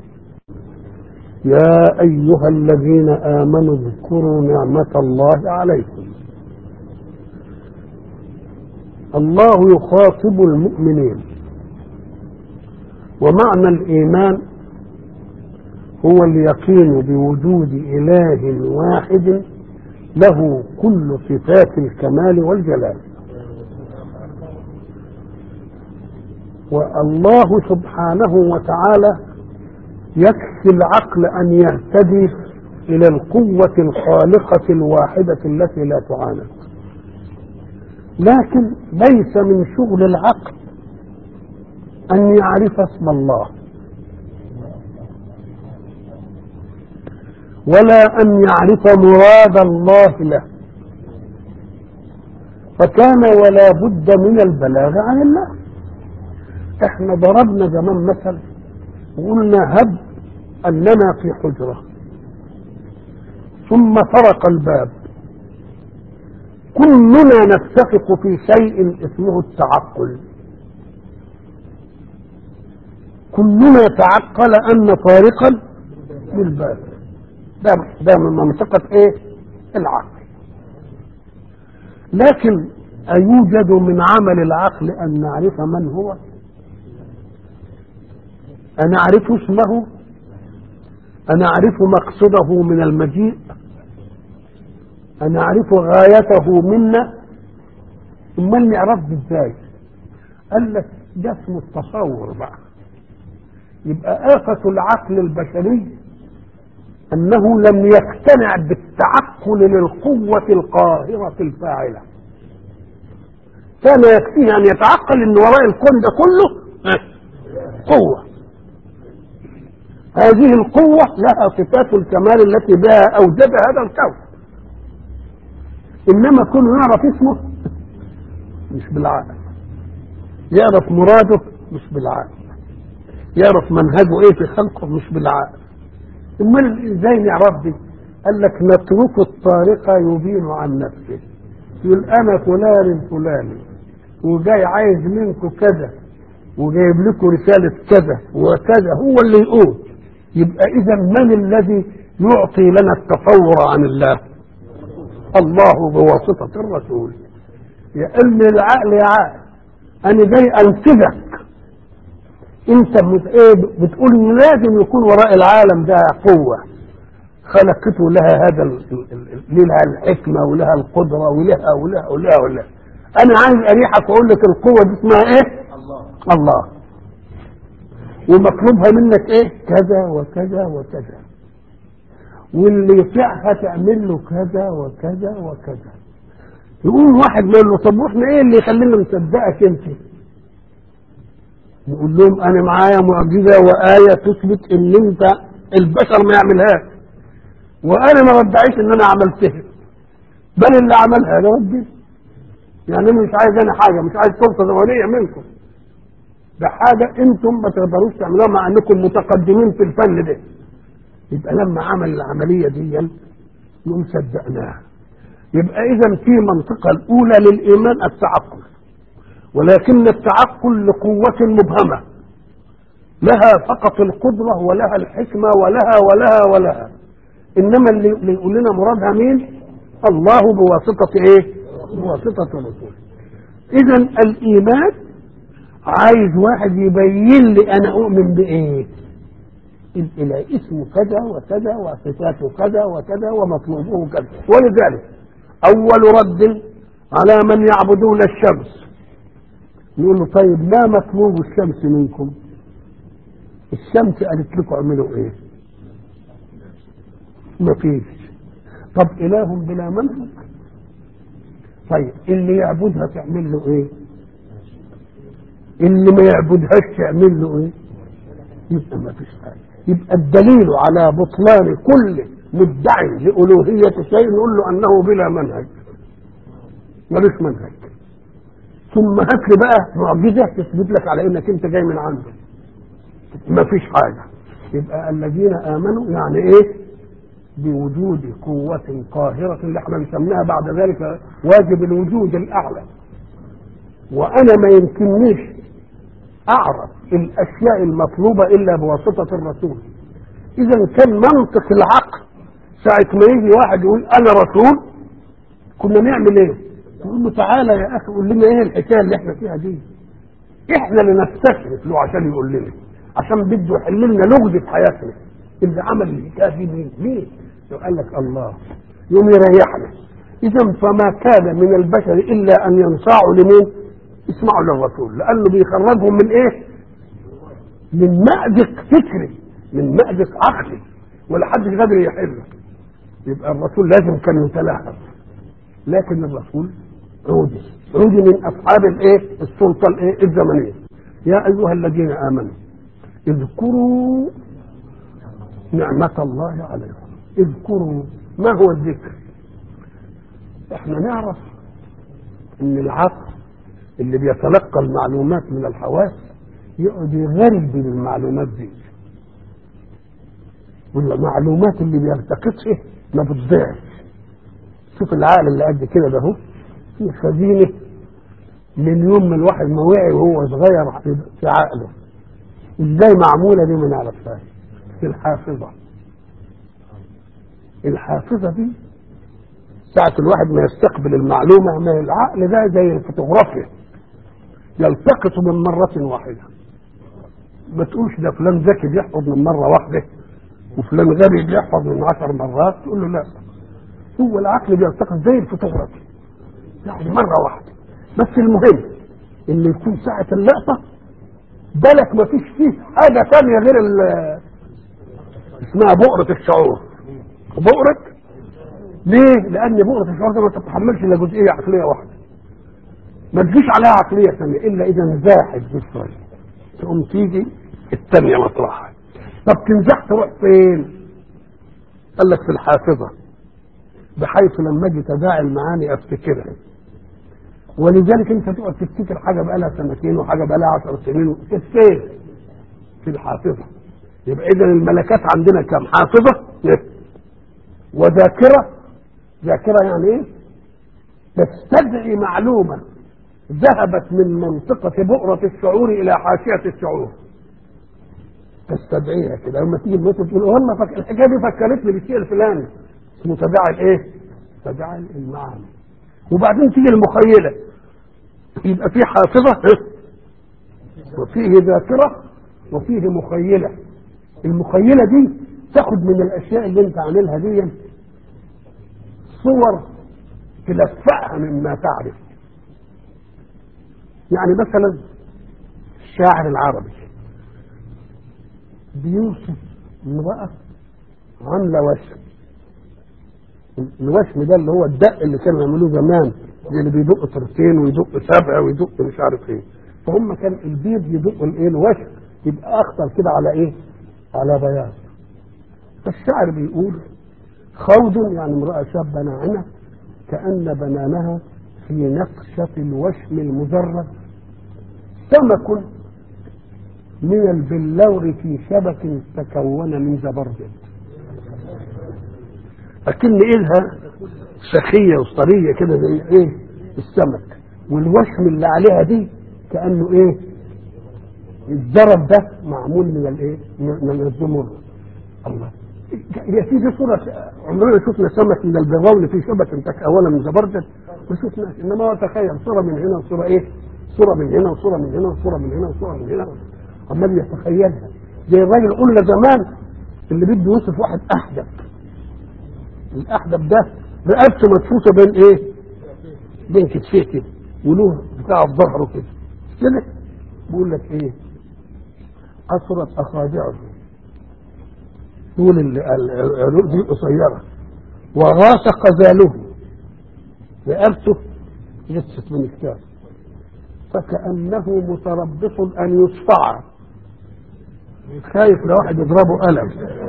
يا أيها الذين آمنوا اذكروا نعمة الله عليكم الله يخاطب المؤمنين ومعنى الإيمان هو اليقين بوجود إله واحد له كل صفات الكمال والجلال والله سبحانه وتعالى يكفي العقل أن يهتدي إلى القوة الخالقة الواحدة التي لا تعاند لكن ليس من شغل العقل أن يعرف اسم الله ولا أن يعرف مراد الله له فكان ولا بد من البلاغ عن الله احنا ضربنا زمان مثل وقلنا هب اننا في حجره ثم طرق الباب كلنا نتفق في شيء اسمه التعقل كلنا تعقل ان طارقا للباب ده ده من منطقه ايه العقل لكن أيوجد من عمل العقل أن نعرف من هو أن أعرف اسمه أن أعرف مقصده من المجيء أن أعرف غايته منا ثم نعرف ازاي قال لك ده اسمه التصور بقى يبقى آفة العقل البشري أنه لم يقتنع بالتعقل للقوة القاهرة الفاعلة كان يكفيه أن يتعقل أن وراء الكون ده كله قوة هذه القوة لها صفات الكمال التي بها أوجد هذا الكون إنما كونه يعرف اسمه مش بالعقل يعرف مراده مش بالعقل يعرف منهجه ايه في خلقه مش بالعقل امال ازاي نعرف دي قال لك نترك الطارق يبين عن نفسه يقول انا فلان الفلاني وجاي عايز منكم كذا وجايب لكم رسالة كذا وكذا هو اللي يقول يبقى اذا من الذي يعطي لنا التصور عن الله الله بواسطة الرسول يا ام العقل يا عقل انا جاي انتبهك انت بت- ايه بتقول ان لازم يكون وراء العالم ده قوة خلقته لها هذا ال- ال- ال- لها الحكمة ولها القدرة ولها ولها ولها ولها انا عايز اريحك واقول لك القوة دي اسمها ايه الله الله ومطلوبها منك ايه كذا وكذا وكذا واللي يطيعها تعمل له كذا وكذا وكذا يقول واحد يقول له طب واحنا ايه اللي يخلينا نصدقك انت يقول لهم انا معايا معجزه وايه تثبت ان انت البشر ما يعملهاش وانا ما بدعيش ان انا عملتها بل اللي عملها ده ربي يعني انا مش عايز انا حاجه مش عايز فرصه زمنيه منكم ده حاجه انتم ما تقدروش تعملوها مع انكم متقدمين في الفن ده يبقى لما عمل العمليه دي نقول صدقناها يبقى اذا في منطقه الاولى للايمان التعقل ولكن التعقل لقوه مبهمه لها فقط القدره ولها الحكمه ولها ولها ولها انما اللي اللي يقول لنا مرادها مين الله بواسطه ايه بواسطه الرسول اذا الايمان عايز واحد يبين لي انا اؤمن بايه الى اسمه كذا وكذا وصفاته كذا وكذا ومطلوبه كذا ولذلك اول رد على من يعبدون الشمس يقول له طيب ما مطلوب الشمس منكم الشمس قالت لكم اعملوا ايه ما فيش طب اله بلا منهج طيب اللي يعبدها تعمل له ايه اللي ما يعبدهاش تعمل له ايه يبقى ما فيش حاجه يبقى الدليل على بطلان كل مدعي لألوهية شيء نقول له أنه بلا منهج ملوش منهج ثم هات لي بقى معجزة تثبت لك على انك انت جاي من عنده ما فيش حاجة يبقى الذين آمنوا يعني ايه بوجود قوة قاهرة اللي احنا نسميها بعد ذلك واجب الوجود الأعلى وأنا ما يمكننيش أعرف الأشياء المطلوبة إلا بواسطة الرسول إذا كان منطق العقل ساعة ما يجي واحد يقول أنا رسول كنا نعمل إيه؟ نقول له تعالى يا أخي قول لنا إيه الحكاية اللي إحنا فيها دي؟ إحنا اللي نستشرف له عشان يقول لنا عشان بده يحل لنا لغز في حياتنا اللي عمل الحكاية دي مين؟ مين؟ قال لك الله يوم يريحنا إذا فما كان من البشر إلا أن ينصاعوا لمين؟ يسمعوا للرسول لأنه بيخرجهم من إيه؟ من مأزق فكري من مأزق عقلي ولا حد قادر يحله يبقى الرسول لازم كان يتلهف لكن الرسول عودي عودي من اصحاب الايه السلطه الايه الزمنيه يا ايها الذين امنوا اذكروا نعمة الله عليكم اذكروا ما هو الذكر احنا نعرف ان العقل اللي بيتلقى المعلومات من الحواس يقعد يغرب المعلومات دي والمعلومات اللي بيلتقطها ما بتضيعش شوف العقل اللي قد كده ده هو في خزينه من يوم ما الواحد ما وعي وهو صغير في عقله ازاي معموله دي ما نعرفهاش في الحافظه الحافظه دي ساعة الواحد ما يستقبل المعلومة ما العقل ده زي الفوتوغرافيا يلتقط من مرة واحدة ما تقولش ده فلان ذكي بيحفظ من مرة واحدة وفلان غبي بيحفظ من عشر مرات تقول له لا هو العقل بيلتقط زي الفوتوغرافي يعني مرة واحدة بس المهم اللي يكون ساعة اللقطة بالك ما فيش فيه حاجة ثانية غير اسمها بؤرة الشعور بؤرة ليه؟ لأن بؤرة الشعور ده ما تتحملش إلا جزئية عقلية واحدة ما تجيش عليها عقلية ثانية إلا إذا انزاحت بالشوية تقوم تيجي الثانية مطرحها طب تنزح تروح فين؟ قال لك في الحافظة بحيث لما اجي تداعي المعاني افتكرها ولذلك انت تقعد تفتكر حاجه بقى لها سنتين وحاجه بقى لها 10 سنين فين؟ في الحافظه يبقى اذا الملكات عندنا كم حافظه وذاكره ذاكره يعني ايه؟ تستدعي معلومه ذهبت من منطقه بؤره الشعور الى حاشيه الشعور تستدعيها كده لما تيجي المثل تقول والله فك... الحكايه دي فكرتني بالشيء الفلاني اسمه تداعي الايه؟ تداعي المعاني وبعدين تيجي المخيله يبقى في حافظه وفيه ذاكره وفيه مخيله المخيله دي تاخد من الاشياء اللي انت عاملها دي صور تلفقها مما تعرف يعني مثلا الشاعر العربي بيوصف امرأة عاملة وشم الوشم ده اللي هو الدق اللي كانوا يعملوه زمان اللي بيدق طرفين ويدق سبع ويدق مش عارف ايه فهم كان البيض يدق الايه الوشم يبقى اخضر كده على ايه؟ على بياض فالشاعر بيقول خوض يعني امرأة شابة ناعمة كأن بنانها في نقشة الوشم المجرد سمك من البلور في شبك تكون من زبرجد أكن إلها سخية وصرية كده زي إيه السمك والوشم اللي عليها دي كأنه إيه الزرب ده معمول من الإيه من الزمر الله يا سيدي صورة عمرنا شفنا سمك من البغول في شبك تكون من زبرجد ما شفناش انما هو تخيل صورة من هنا وصورة ايه صورة من هنا وصورة من هنا وصورة من هنا وصورة من هنا عمال يتخيلها زي الراجل قلنا زمان اللي بده يوصف واحد احدب الاحدب ده رقبته مدفوسه بين ايه؟ بين كتفيه كده وله بتاع في ظهره كده كده بيقول لك ايه؟ اثرت اصابعه طول العروق دي قصيره وغاص قذاله رقبته جثة من كتاب فكأنه متربص أن يصفع خايف لو واحد يضربه قلم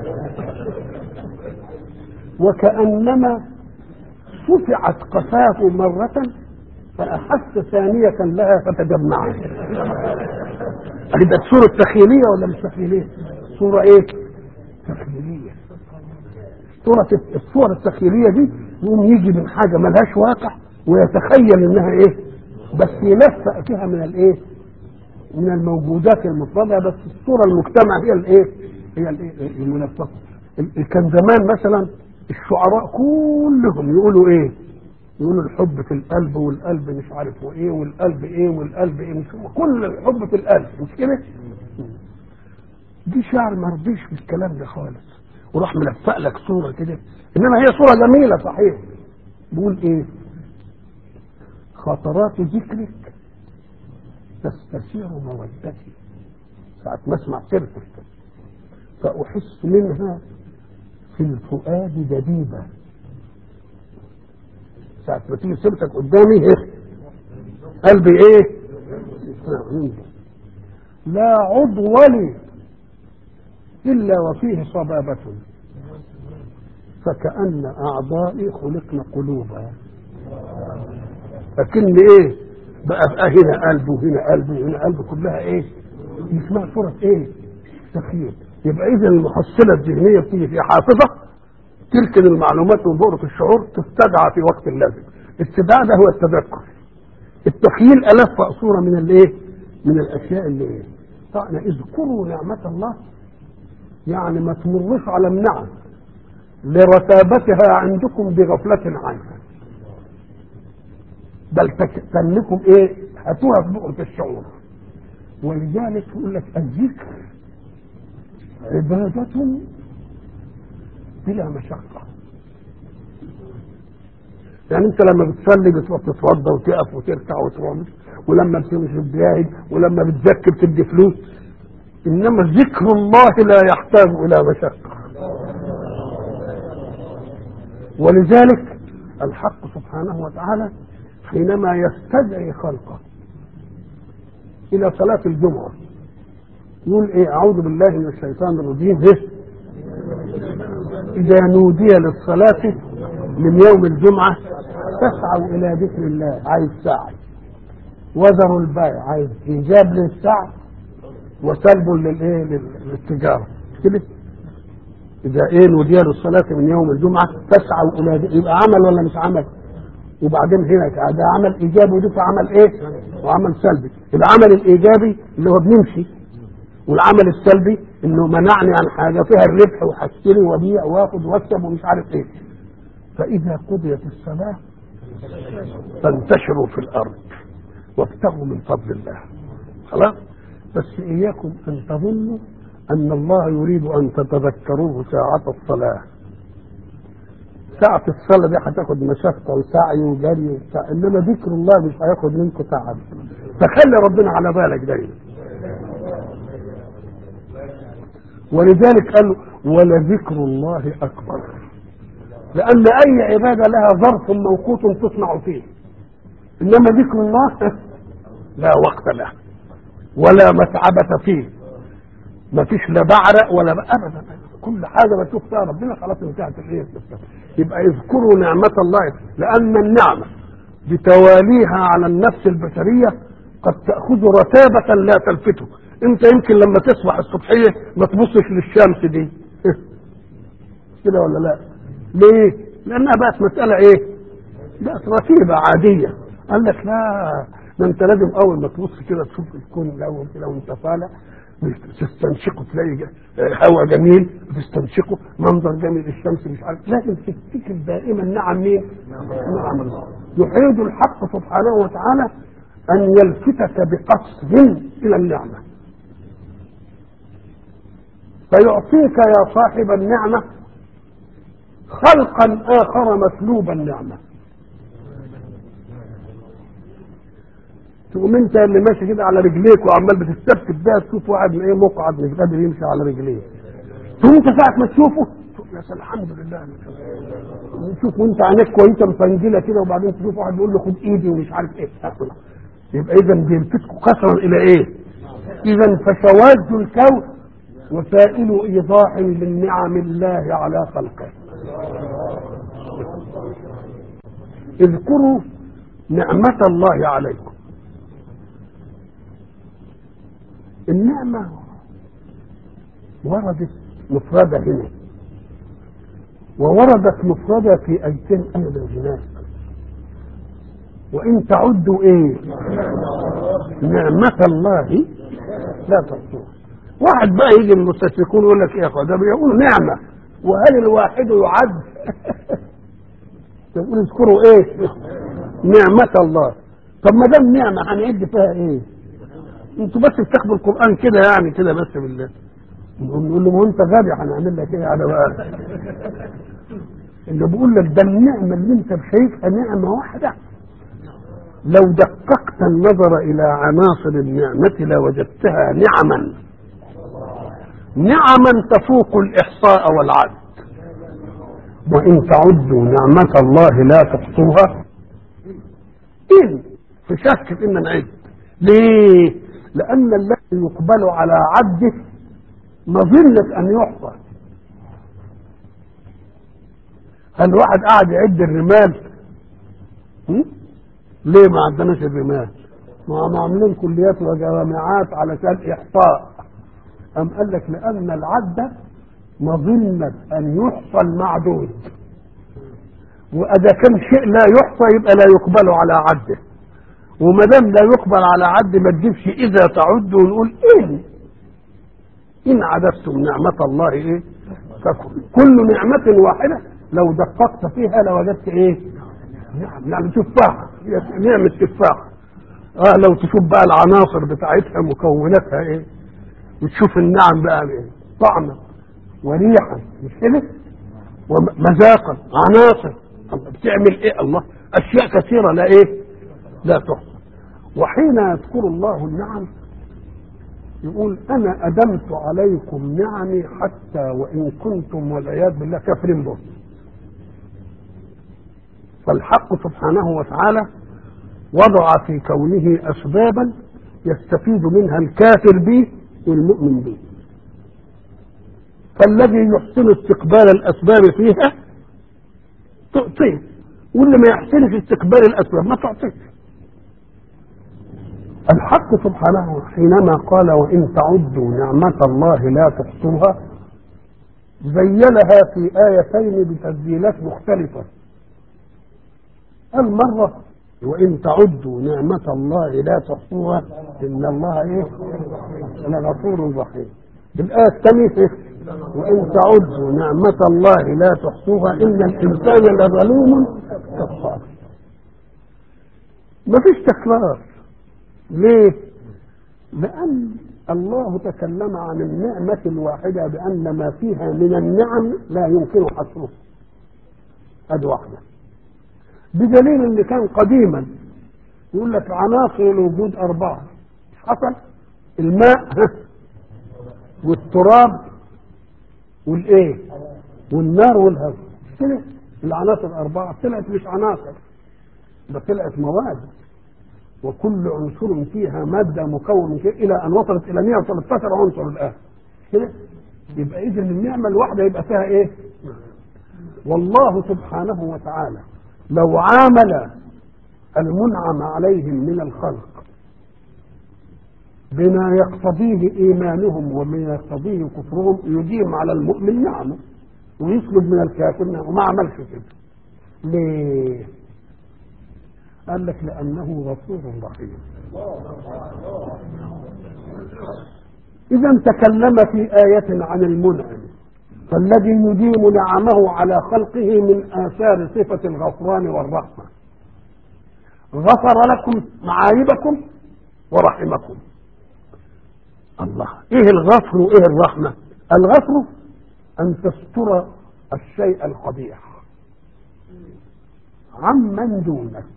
وكأنما صفعت قفاه مرة فأحس ثانية لها فتجمعت ده صورة تخيلية ولا مش تخيلية؟ صورة ايه؟ تخيلية صورة الصور التخيلية دي يقوم يجي من حاجة ملهاش واقع ويتخيل انها ايه؟ بس ينفق فيها من الايه؟ من الموجودات المفردة بس الصورة المجتمع هي الايه؟ هي الايه؟ المنفقة كان زمان مثلا الشعراء كلهم يقولوا ايه؟ يقولوا الحب في القلب والقلب مش عارف وايه والقلب ايه والقلب ايه مش كل الحب في القلب مش كده؟ دي شعر ما رضيش بالكلام ده خالص وراح ملفق لك صوره كده انما هي صوره جميله صحيح بيقول ايه؟ خطرات ذكرك تستثير مودتي ساعة ما اسمع سيرتك فأحس منها في الفؤاد دبيبة ساعة ما تيجي سيرتك قدامي ايه قلبي ايه لا عضو لي إلا وفيه صبابة فكأن أعضائي خلقن قلوبا لكن ايه بقى بقى هنا قلب وهنا قلب وهنا قلب كلها ايه اسمها صورة ايه تخيل يبقى اذا المحصلة الذهنية بتيجي في حافظة تركن المعلومات من بؤرة الشعور تستدعى في وقت اللازم التداع ده هو التذكر التخيل ألف صورة من الايه من الاشياء اللي ايه طبعا اذكروا نعمة الله يعني ما تمرش على النعم لرتابتها عندكم بغفلة عنها بل تنكم ايه هاتوها في بؤرة الشعور ولذلك يقول لك الذكر عبادة بلا مشقة يعني انت لما بتصلي بتروح تتوضى وتقف وتركع وتعمل ولما بتمشي بتجاهد ولما بتزكي بتدي فلوس انما ذكر الله لا يحتاج الى مشقة ولذلك الحق سبحانه وتعالى حينما يستدعي خلقه الى صلاة الجمعة يقول ايه اعوذ بالله من الشيطان الرجيم ايه اذا نودي للصلاة من يوم الجمعة فاسعوا الى ذكر الله عايز سعي وذروا البيع عايز ايجاب للسعي وسلب للايه للتجارة كده اذا ايه نودي للصلاة من يوم الجمعة فاسعوا الى ذكر يبقى عمل ولا مش عمل وبعدين هنا ده عمل ايجابي وده عمل ايه وعمل سلبي العمل الايجابي اللي هو بنمشي والعمل السلبي انه منعني عن حاجه فيها الربح وهشتري وابيع واخد واكسب ومش عارف ايه فاذا قضيت الصلاه فانتشروا في الارض وابتغوا من فضل الله خلاص بس اياكم ان تظنوا ان الله يريد ان تتذكروه ساعه الصلاه ساعة الصلاة دي هتاخد مشقة وسعي وجري وبتاع انما ذكر الله مش هياخد منكم تعب فخلي ربنا على بالك دايما ولذلك قال ولذكر الله اكبر لان اي عبادة لها ظرف موقوت تصنع فيه انما ذكر الله لا وقت له ولا متعبة فيه ما فيش لا بعرق ولا ابدا كل حاجة بتشوف فيها ربنا خلاص انتهت الايه يبقى اذكروا نعمة الله لأن النعمة بتواليها على النفس البشرية قد تأخذ رتابة لا تلفته انت يمكن لما تصبح الصبحية ما تبصش للشمس دي كده ولا لا ليه لأنها بقت مسألة ايه بقت رتيبة عادية قال لك لا ده انت لازم اول ما تبص كده تشوف الكون الاول كده وانت طالع تستنشقه تلاقي هواء جميل تستنشقه منظر جميل الشمس مش عارف لازم تفتكر دائما نعم مين؟ نعم الله يحيد الحق سبحانه وتعالى ان يلفتك بقصد الى النعمه فيعطيك يا صاحب النعمه خلقا اخر مسلوب النعمه تقوم انت اللي ماشي كده على رجليك وعمال بتستفتف بيها تشوف واحد ايه مقعد مش قادر يمشي على رجليه تقوم انت ساعه ما تشوفه يا بس الحمد لله نشوف وانت عينيك كويسه مفنجله كده وبعدين تشوف واحد بيقول له خد ايدي ومش عارف ايه يبقى اذا بيلفتكوا كثرا الى ايه؟ اذا فشواذ الكون وسائل ايضاح للنعم الله على خلقه اذكروا نعمة الله عليكم النعمة وردت مفردة هنا ووردت مفردة في أيتين أيضا هناك وإن تعدوا إيه نعمة الله لا تحصوها واحد بقى يجي المستشركون يقول لك يا اخوة ده بيقول نعمة وهل الواحد يعد يقول اذكروا ايه نعمة الله طب ما دام نعمة هنعد فيها ايه انتوا بس بتاخدوا القرآن كده يعني كده بس بالله نقول له ما انت غبي هنعمل لك ايه على بقى اللي بيقول لك ده النعمة اللي انت شايفها نعمة واحدة لو دققت النظر الى عناصر النعمة لوجدتها نعما نعما تفوق الاحصاء والعد وان تعدوا نعمة الله لا تحصوها إن في شك إن نعد ليه؟ لأن الذي يقبل على عده مظنة أن يحصى هل واحد قاعد يعد الرمال؟ هم؟ ليه ما عندناش الرمال؟ ما هم عاملين كليات وجامعات علشان إحصاء أم قال لك لأن العد مظنة أن يحصى المعدود وإذا كان شيء لا يحصى يبقى لا يقبل على عده وما دام لا يقبل على عد ما تجيبش إذا تعد ونقول إن إن عددتم نعمة الله إيه؟ فكل كل نعمة واحدة لو دققت فيها لوجدت إيه؟ نعم يعني تفاح نعمة تفاح اه لو تشوف بقى العناصر بتاعتها مكوناتها ايه وتشوف النعم بقى ايه طعما وريحا مش كده ومذاقا عناصر الله بتعمل ايه الله اشياء كثيره لا ايه لا تحصى وحين يذكر الله النعم يقول انا ادمت عليكم نعمي حتى وان كنتم والعياذ بالله كافرين به فالحق سبحانه وتعالى وضع في كونه اسبابا يستفيد منها الكافر به والمؤمن به فالذي يحسن استقبال الاسباب فيها تعطيه واللي ما يحسنش استقبال الاسباب ما تعطيه الحق سبحانه حينما قال وان تعدوا نعمه الله لا تحصوها زينها في ايتين بتسجيلات مختلفه المره وان تعدوا نعمه الله لا تحصوها ان الله ايه لغفور رحيم الايه الثانيه وإن تعدوا نعمة الله لا تحصوها إن الإنسان لظلوم كفار ما فيش تكرار ليه؟ لأن الله تكلم عن النعمة الواحدة بأن ما فيها من النعم لا يمكن حصره هذه واحدة بدليل اللي كان قديما يقول لك عناصر الوجود أربعة حصل الماء والتراب والايه والنار والهواء كده العناصر أربعة طلعت مش عناصر ده طلعت مواد وكل عنصر فيها مادة مكون من إلى أن وصلت إلى 113 عنصر الآن كده يبقى إذا النعمة الواحدة يبقى فيها إيه؟ والله سبحانه وتعالى لو عامل المنعم عليهم من الخلق بما يقتضيه ايمانهم وما يقتضيه كفرهم يديم على المؤمن نعمه ويسلب من الكافر نعمه وما عملش كده ليه قال لك لانه غفور رحيم اذا تكلم في ايه عن المنعم فالذي يديم نعمه على خلقه من اثار صفه الغفران والرحمه غفر لكم معايبكم ورحمكم الله ايه الغفر وايه الرحمه الغفر ان تستر الشيء القبيح عمن دونك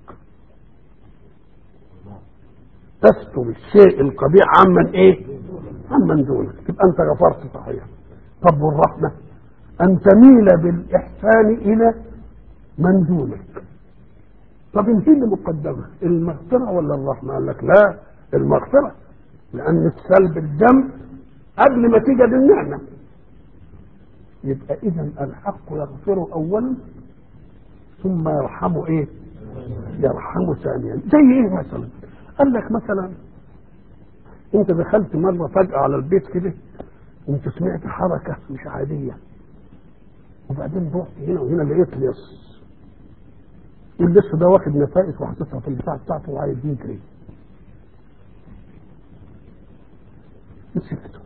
تستر الشيء القبيح عمن ايه عمن دونك تبقى انت غفرت صحيح طب والرحمه ان تميل بالاحسان الى من دونك طب انت اللي مقدمه المغفره ولا الرحمه قال لك لا المغفره لان سلب الذنب قبل ما تيجي النعمه يبقى اذا الحق يغفر اولا ثم يرحمه ايه يرحمه ثانيا زي ايه مثلا قال لك مثلا انت دخلت مره فجاه على البيت كده وانت سمعت حركه مش عاديه وبعدين رحت هنا وهنا لقيت لص اللص ده واخد نفائس وحاططها في البتاع بتاعته وعايز يجري مسكته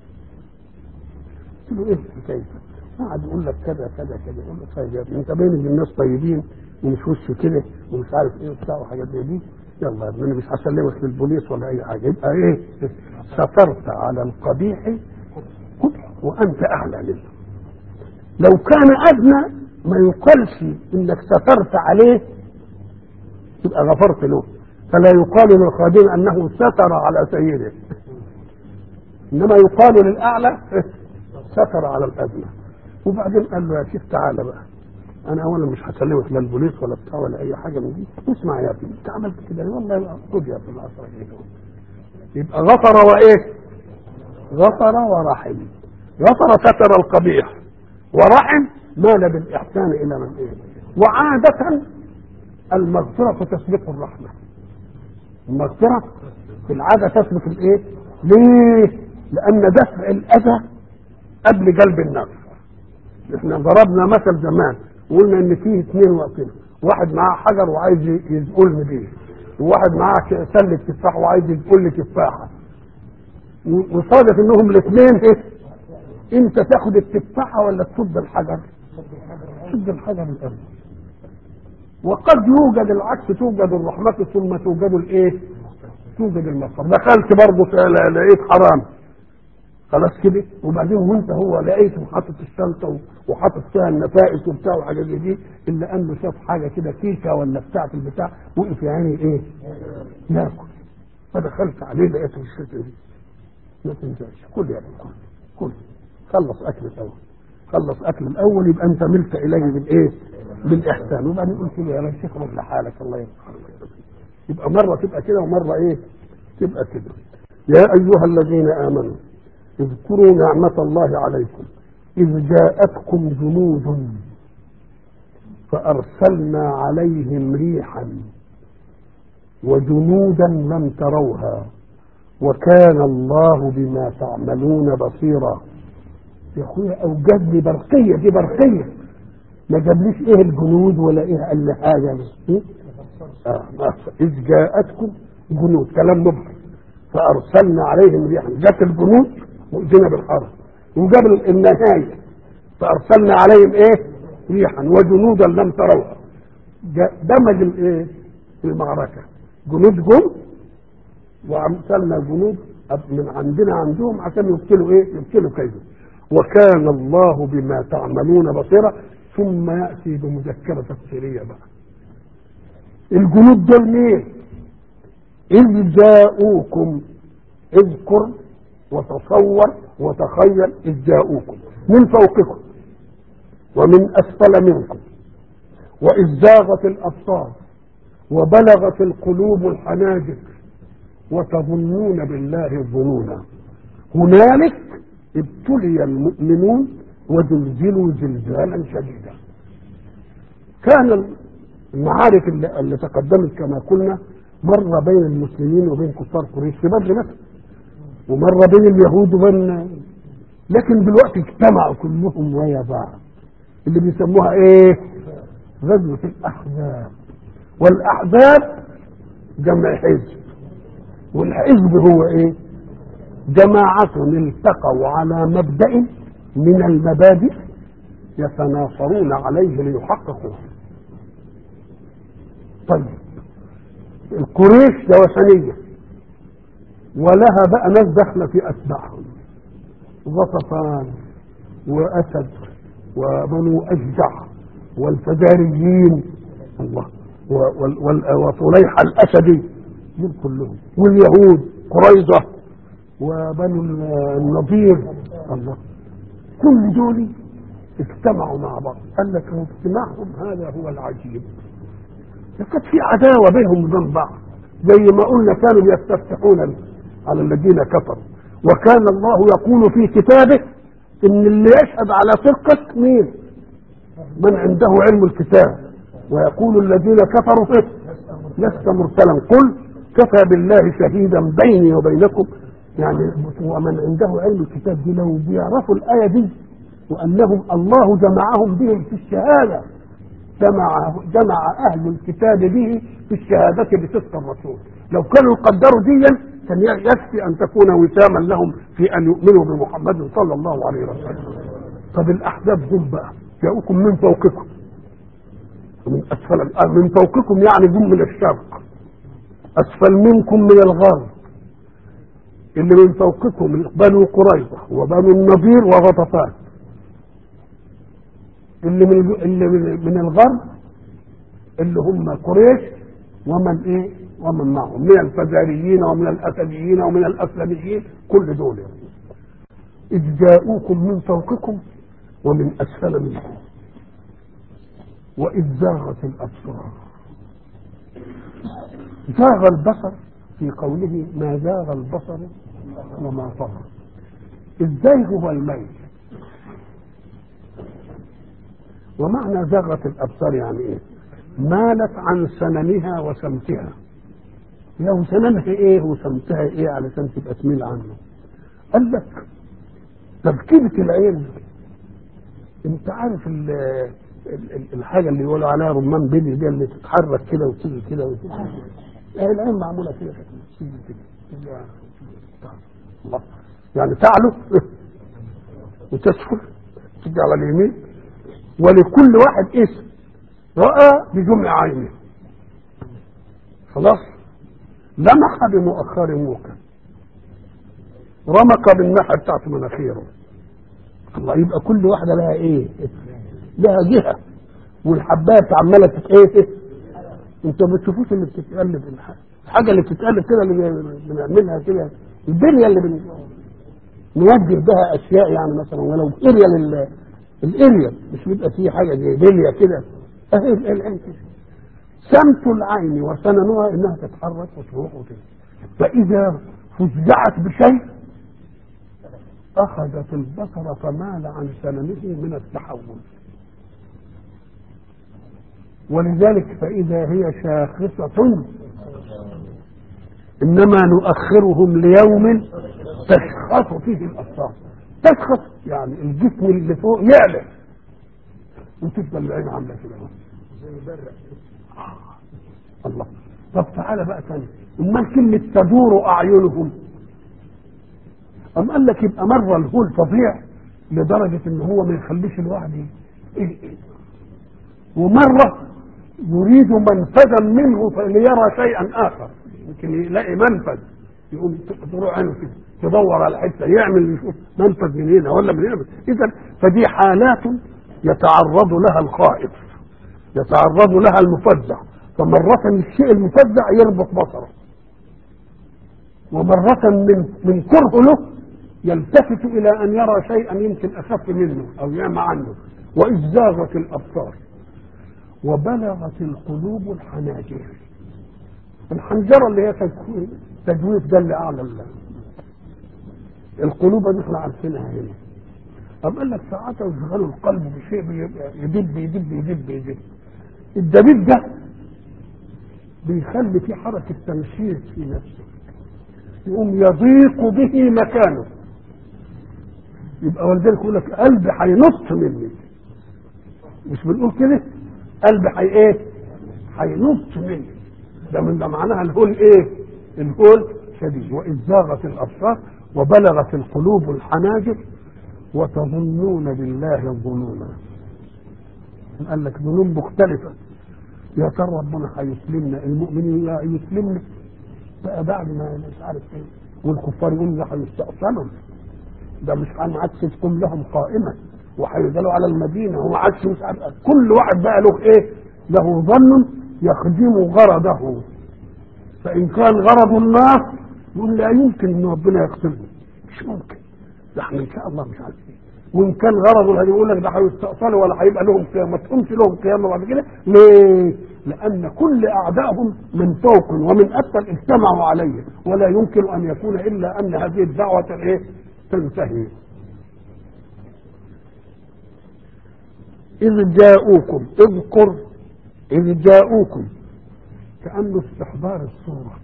قلت له ايه الحكايه قعد يقول لك كذا كذا كذا يقول لك طيب يا ابني انت باين ان الناس طيبين ومش وشه كده ومش عارف ايه وبتاع وحاجات زي دي يلا يا ابني انا مش هسلمك للبوليس ولا اي حاجه يبقى ايه سترت على القبيح وانت اعلى منه لو كان ادنى ما يقالش انك سترت عليه يبقى غفرت له فلا يقال للخادم انه ستر على سيده انما يقال للاعلى ستر على الادنى وبعدين قال له يا شيخ تعالى بقى انا اولا مش هسلمك لا البوليس ولا بتاع ولا اي حاجه من دي اسمع يا ابني انت عملت كده والله خد يا ابني العصر يبقى غفر وايه غفر ورحم غفر ستر القبيح ورحم مال بالاحسان الى من ايه وعاده المغفره تسبق الرحمه المغفره في العاده تسبق الايه ليه لان دفع الاذى قبل جلب النفع احنا ضربنا مثل زمان وقلنا ان فيه اثنين واقفين واحد معاه حجر وعايز يزقلني بيه وواحد معاه سله تفاح وعايز يزقل لي تفاحه وصادف انهم الاثنين ايه انت تاخد التفاحه ولا تصد الحجر تصد الحجر الاول وقد يوجد العكس توجد الرحمة ثم توجد الايه توجد المغفرة دخلت برضه لقيت حرام خلاص كده وبعدين وانت هو لقيته حاطط الشنطه وحاطط فيها النفائس وبتاع وحاجات زي دي الا انه شاف حاجه كده كيكه ولا بتاع في البتاع وقف يا عيني ايه؟ ياكل فدخلت عليه لقيته الشتا دي ما تنساش كل يا ابني كل كل خلص اكل الاول خلص اكل الاول يبقى انت ملت اليه بالايه؟ بالاحسان وبعدين قلت له يا شيخ روح لحالك الله يرحمك يبقى مره تبقى كده ومره ايه؟ تبقى كده يا ايها الذين امنوا اذكروا نعمة الله عليكم إذ جاءتكم جنود فأرسلنا عليهم ريحا وجنودا لم تروها وكان الله بما تعملون بصيرا يا اخويا اوجد لي برقيه دي برقيه ما جابليش ايه الجنود ولا ايه قال لي حاجه آه. اذ جاءتكم جنود كلام مبهم فارسلنا عليهم ريحا جت الجنود مؤذنه بالحرب وجاب النهايه فارسلنا عليهم ايه ريحا وجنودا لم تروها دمج الايه المعركه جنود جم وارسلنا جنود من عندنا عندهم عشان يبتلوا ايه يبتلوا كيده وكان الله بما تعملون بصيرا ثم ياتي بمذكره تفسيريه بقى الجنود دول مين اذ جاءوكم اذكر وتصور وتخيل إذ جاءوكم من فوقكم ومن أسفل منكم وإذ زاغت الأبصار وبلغت القلوب الحناجر وتظنون بالله الظنونا هنالك ابتلي المؤمنون وزلزلوا زلزالا شديدا كان المعارك اللي, اللي تقدمت كما قلنا مر بين المسلمين وبين كفار قريش في بدر مثلا ومرة بين اليهود وبين لكن دلوقتي اجتمعوا كلهم ويا بعض اللي بيسموها ايه غزوة الأحزاب والأحزاب جمع حزب والحزب هو ايه جماعة التقوا على مبدأ من المبادئ يتناصرون عليه ليحققوه طيب القريش ده وثنيه ولها بقى ناس داخله في اتباعهم غطفان واسد وبنو اشجع والفزاريين الله وطليحه الاسدي دول كلهم واليهود قريظه وبنو النضير الله كل دول اجتمعوا مع بعض قال لك اجتماعهم هذا هو العجيب كانت في عداوه بينهم وبين بعض زي ما قلنا كانوا يستفتحون على الذين كفروا وكان الله يقول في كتابه ان اللي يشهد على صدقك مين من عنده علم الكتاب ويقول الذين كفروا فيه لست مرسلا قل كفى بالله شهيدا بيني وبينكم يعني ومن عنده علم الكتاب دي لو بيعرفوا الآية دي وأنهم الله جمعهم بهم في الشهادة جمع جمع أهل الكتاب به في الشهادة بصدق الرسول لو كانوا قدروا ديا كان يكفي أن تكون وساما لهم في أن يؤمنوا بمحمد صلى الله عليه وسلم طب الأحزاب دول بقى جاءوكم من فوقكم ومن أسفل من فوقكم يعني جم من الشرق أسفل منكم من الغرب اللي من فوقكم بنو قريظة وبنو النضير وغطفان اللي من اللي من, من الغرب اللي هم قريش ومن ايه ومن معهم من الفزاريين ومن الاسديين ومن الاسلميين كل دول اذ جاءوكم من فوقكم ومن اسفل منكم واذ زاغت الابصار زاغ البصر في قوله ما زاغ البصر وما طغى الزيغ هو الميل ومعنى زاغت الابصار يعني ايه مالت عن سننها وسمتها لو سننها ايه وسمتها ايه علشان تبقى تميل عنه قال لك تذكرة العين انت عارف ال ال الحاجه اللي يقولوا عليها رمان بيلي دي اللي تتحرك كده وتيجي كده وتيجي العين معموله كده تيجي كده الله يعني تعلو وتسفل تيجي على اليمين ولكل واحد اسم رأى بجمع عينه خلاص لمح بمؤخر موكا رمق بالناحية بتاعت مناخيره الله يبقى كل واحدة لها ايه لها جهة والحباية عمالة تتايه انتوا ما بتشوفوش اللي بتتقلب الحاجة اللي بتتقلب كده اللي بنعملها كده البلية اللي بن... نوجه بها اشياء يعني مثلا ولو اريا لل الاريا مش بيبقى فيه حاجه زي بليه كده اهي العين كده سمت العين وسننها انها تتحرك وتروح وكده فاذا فزعت بشيء اخذت البصر فمال عن سننه من التحول ولذلك فاذا هي شاخصه انما نؤخرهم ليوم تشخص فيه الابصار تشخص يعني الجسم اللي فوق يعلى وتفضل العين عامله كده زي برق الله طب تعالى بقى تاني امال كلمه تدور اعينهم أم قال لك يبقى مرة الهول فظيع لدرجة إن هو ما يخليش الواحد إيه إيه ومرة يريد منفذا منه ليرى شيئا آخر يمكن يلاقي منفذ يقوم تروح عينه كده تدور على حته يعمل يشوف منفذ من هنا ولا من هنا اذا فدي حالات يتعرض لها الخائف يتعرض لها المفزع فمرة الشيء المفزع يربط بصره ومرة من من كره له يلتفت إلى أن يرى شيئا يمكن أخف منه أو يعمى عنه وإذ زاغت الأبصار وبلغت القلوب الحناجر الحنجرة اللي هي تجويف ده اللي أعلى الله القلوب دي احنا عارفينها هنا طب قال لك ساعات يشغلوا القلب بشيء يدب يدب يدب يدب الدبيب ده بيخلي في حركة تنشيط في نفسه يقوم يضيق به مكانه يبقى ولذلك يقول لك قلبي هينط مني مش بنقول كده قلبي حي ايه هينط مني ده من ده معناها الهول ايه الهول شديد واذ زاغت الابصار وبلغت القلوب الحناجر وتظنون بالله الظنونا قال لك ظنون مختلفه يا ترى ربنا هيسلمنا المؤمنين لا يسلمنا بقى بعد ما مش عارف ايه والكفار يقولوا ده هيستأصلهم ده مش ما عادش تكون لهم قائمه وهينزلوا على المدينه وما عادش مش عارف كل واحد بقى له ايه؟ له ظن يخدم غرضه فان كان غرض الناس يقول لا يمكن ان ربنا يقتلني مش ممكن ده احنا ان شاء الله مش عارف ايه وان كان غرضه اللي يقول لك ده هيستأصلوا ولا هيبقى لهم قيامه ما تقومش لهم قيامه بعد كده ليه؟ لان كل اعدائهم من فوق ومن اسفل اجتمعوا عليه ولا يمكن ان يكون الا ان هذه الدعوه ايه؟ تنتهي إذ جاءوكم اذكر إذ جاءوكم كأنه استحضار الصورة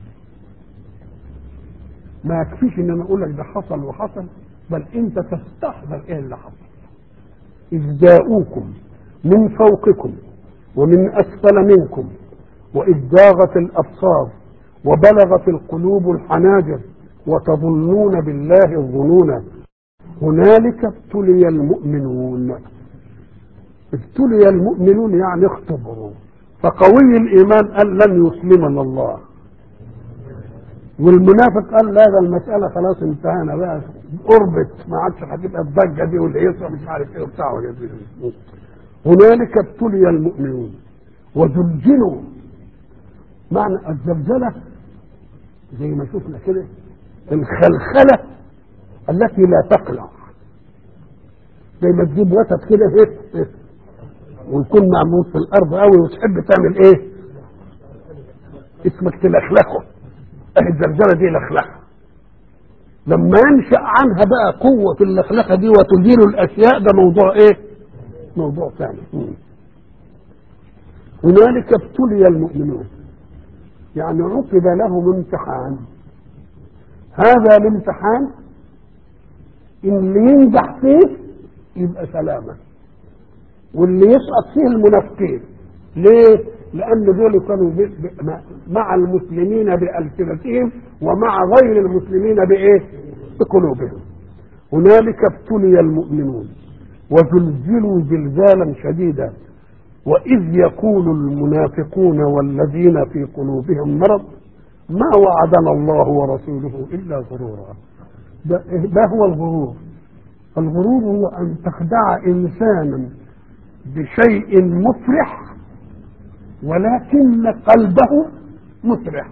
ما يكفيش ان انا اقول لك ده حصل وحصل بل انت تستحضر ايه اللي حصل اذ جاءوكم من فوقكم ومن اسفل منكم واذ زاغت الابصار وبلغت القلوب الحناجر وتظنون بالله الظنون هنالك ابتلي المؤمنون ابتلي المؤمنون يعني اختبروا فقوي الايمان قال لن يسلمنا الله والمنافق قال لا ده المسألة خلاص انتهينا بقى قربت ما عادش هتبقى الضجة دي والهيصة مش عارف ايه وبتاع هنالك ابتلي المؤمنون وزلزلوا معنى الزلزلة زي ما شفنا كده الخلخلة التي لا تقلع زي ما تجيب وسط كده هيك ويكون معمول في الارض قوي وتحب تعمل ايه اسمك تلخلخه اهي الزلزله دي لخلخه لما ينشا عنها بقى قوه اللخلخه دي وتزيل الاشياء ده موضوع ايه موضوع ثاني هنالك ابتلي المؤمنون يعني عقب لهم امتحان هذا الامتحان اللي ينجح فيه يبقى سلامه واللي يسقط فيه المنافقين ليه؟ لأن دول كانوا مع المسلمين بألسنتهم ومع غير المسلمين بإيه؟ بقلوبهم هنالك ابتلي المؤمنون وزلزلوا زلزالا شديدا وإذ يقول المنافقون والذين في قلوبهم مرض ما وعدنا الله ورسوله إلا غرورا ده, ده هو الغرور الغرور هو أن تخدع إنسانا بشيء مفرح ولكن قلبه مسرح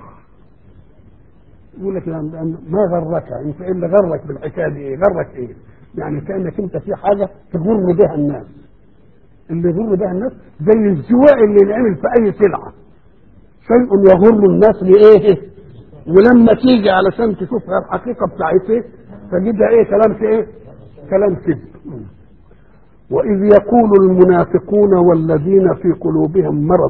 يقول لك ما غرك انت ايه اللي غرك بالحكايه دي ايه غرك ايه يعني كانك انت في حاجه تغر بها الناس اللي يغر بها الناس زي الزواء اللي ينعمل في اي سلعه شيء يغر الناس لايه ولما تيجي علشان تشوفها الحقيقه بتاعتها تجدها ايه كلام في ايه كلام كذب وإذ يقول المنافقون والذين في قلوبهم مرض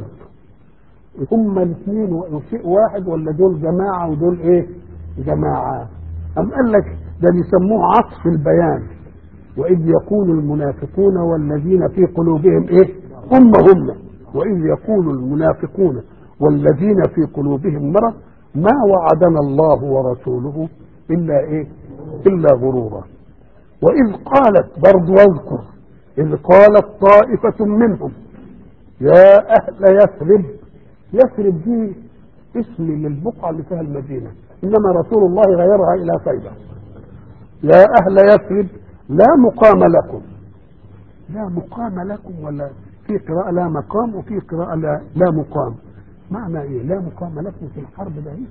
هم الاثنين شيء واحد ولا دول جماعة ودول ايه جماعة أم قال لك ده بيسموه عطف البيان وإذ يقول المنافقون والذين في قلوبهم ايه هم هم وإذ يقول المنافقون والذين في قلوبهم مرض ما وعدنا الله ورسوله إلا ايه إلا غرورا وإذ قالت برضو واذكر إذ قالت طائفة منهم يا أهل يثرب يثرب دي اسم للبقعة اللي فيها المدينة إنما رسول الله غيرها إلى طيبة يا أهل يثرب لا مقام لكم لا مقام لكم ولا في قراءة لا مقام وفي قراءة لا, لا مقام معنى إيه لا مقام لكم في الحرب ده إيه؟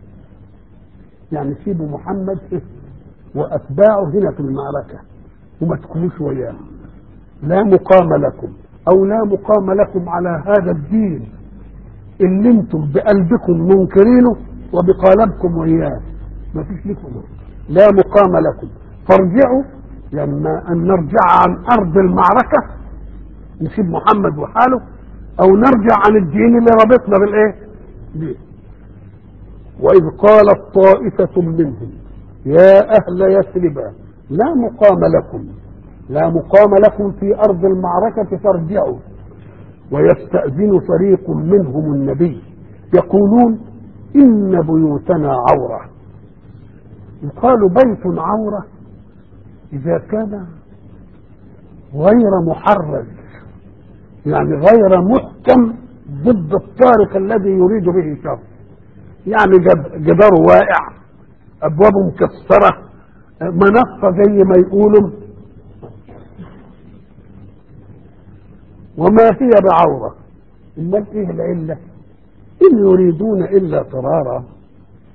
يعني سيبوا محمد وأتباعه هنا في المعركة وما تكونوش وياه لا مقام لكم او لا مقام لكم على هذا الدين اللي انتم بقلبكم منكرينه وبقالبكم وياه ما فيش لكم لا مقام لكم فارجعوا لما ان نرجع عن ارض المعركه نسيب محمد وحاله او نرجع عن الدين اللي ربطنا بالايه بيه واذ قالت طائفه منهم يا اهل يثرب لا مقام لكم لا مقام لكم في أرض المعركة فارجعوا ويستأذن فريق منهم النبي يقولون إن بيوتنا عورة يقال بيت عورة إذا كان غير محرز يعني غير محكم ضد الطارق الذي يريد به شر يعني جداره واقع أبوابه مكسرة منصة زي ما يقولوا وما هي بعورة امال ايه العلة ان يريدون الا فرارا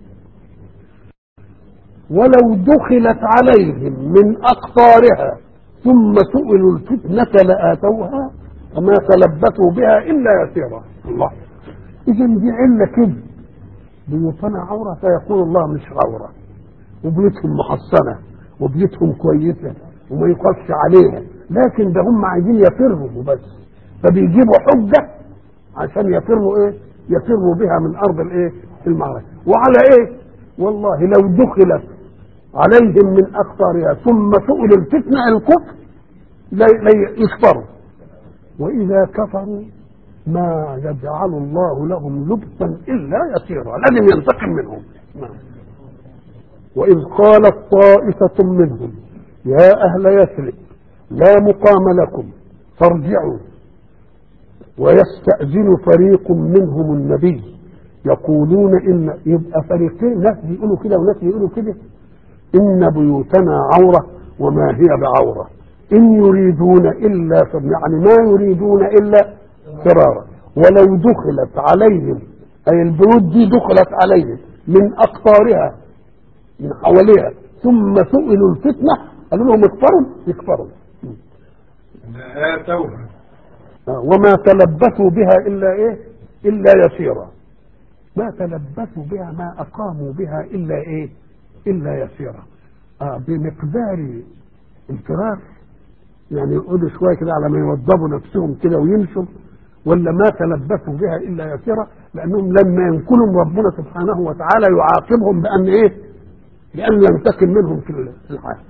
ولو دخلت عليهم من اقطارها ثم سئلوا الفتنة لآتوها وما تلبثوا بها إلا يسيرا الله إذا دي علة كده بيوتنا عورة فيقول الله مش عورة وبيوتهم محصنة وبيوتهم كويسة وما يقفش عليها لكن ده هم عايزين يفروا وبس فبيجيبوا حجة عشان يفروا ايه يفروا بها من ارض الايه المعركة وعلى ايه والله لو دخلت عليهم من اقطارها ثم سئل الفتنة الكفر لا لا يكفروا واذا كفروا ما يجعل الله لهم لبسا الا يسيرا لازم ينتقم منهم نعم وإذ قالت طائفة منهم يا أهل يثرب لا مقام لكم فارجعوا ويستأذن فريق منهم النبي يقولون إن يبقى فريقين ناس بيقولوا كده وناس بيقولوا كده إن بيوتنا عورة وما هي بعورة إن يريدون إلا فر- يعني ما يريدون إلا فرارا ولو دخلت عليهم أي البيوت دي دخلت عليهم من أقطارها من حواليها ثم سئلوا الفتنة قالوا لهم اكفروا يكفروا لآتوها آه، وما تلبثوا بها إلا إيه إلا يسيرا ما تلبثوا بها ما أقاموا بها إلا إيه إلا يسيرا آه بمقدار الفرار يعني يقعدوا شوية كده على ما يوضبوا نفسهم كده ويمشوا ولا ما تلبثوا بها إلا يسيرا لأنهم لما ينكلهم ربنا سبحانه وتعالى يعاقبهم بأن إيه بأن ينتقم منهم في الحال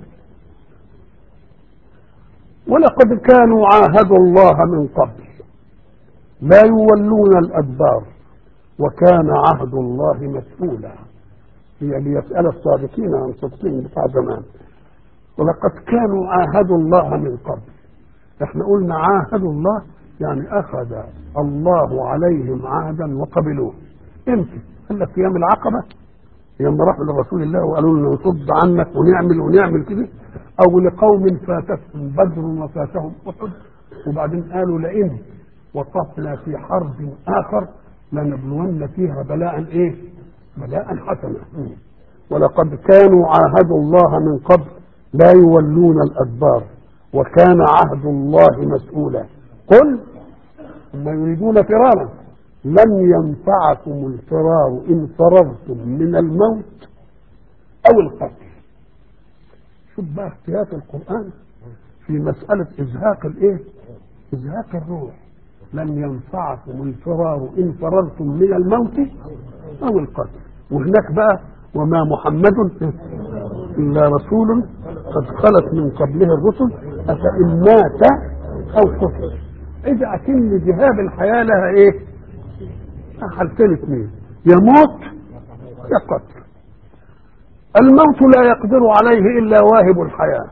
ولقد كانوا عاهدوا الله من قبل لا يولون الأدبار وكان عهد الله مسؤولا هي ليسأل الصادقين عن صدقهم بتاع زمان ولقد كانوا عاهدوا الله من قبل احنا قلنا عاهدوا الله يعني أخذ الله عليهم عهدا وقبلوه امتى؟ قال لك أيام العقبة لما راحوا لرسول الله وقالوا له نصد عنك ونعمل ونعمل كده او لقوم فاتتهم بدر وفاتهم احد وبعدين قالوا لئن وقفنا في حرب اخر لنبلون فيها بلاء ايه؟ بلاء حسنا ولقد كانوا عاهدوا الله من قبل لا يولون الادبار وكان عهد الله مسؤولا قل هم يريدون فرارا لن ينفعكم الفرار إن فررتم من الموت أو القتل شوف بقى احتياط القرآن في مسألة إزهاق الإيه؟ إزهاق الروح لن ينفعكم الفرار إن فررتم من الموت أو القتل وهناك بقى وما محمد إلا رسول قد خلت من قبله الرسل أفإن مات أو قتل إذا أكن ذهاب الحياة لها إيه؟ حالتين اثنين يموت يا قتل الموت لا يقدر عليه الا واهب الحياه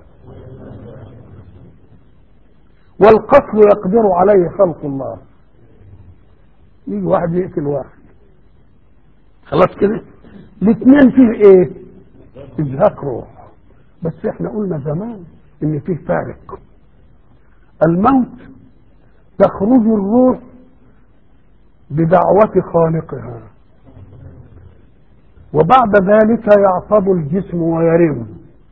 والقتل يقدر عليه خلق الله يجي واحد يقتل واحد خلاص كده الاثنين فيه ايه ازهاق روح بس احنا قلنا زمان ان فيه فارق الموت تخرج الروح بدعوة خالقها وبعد ذلك يعصب الجسم ويرم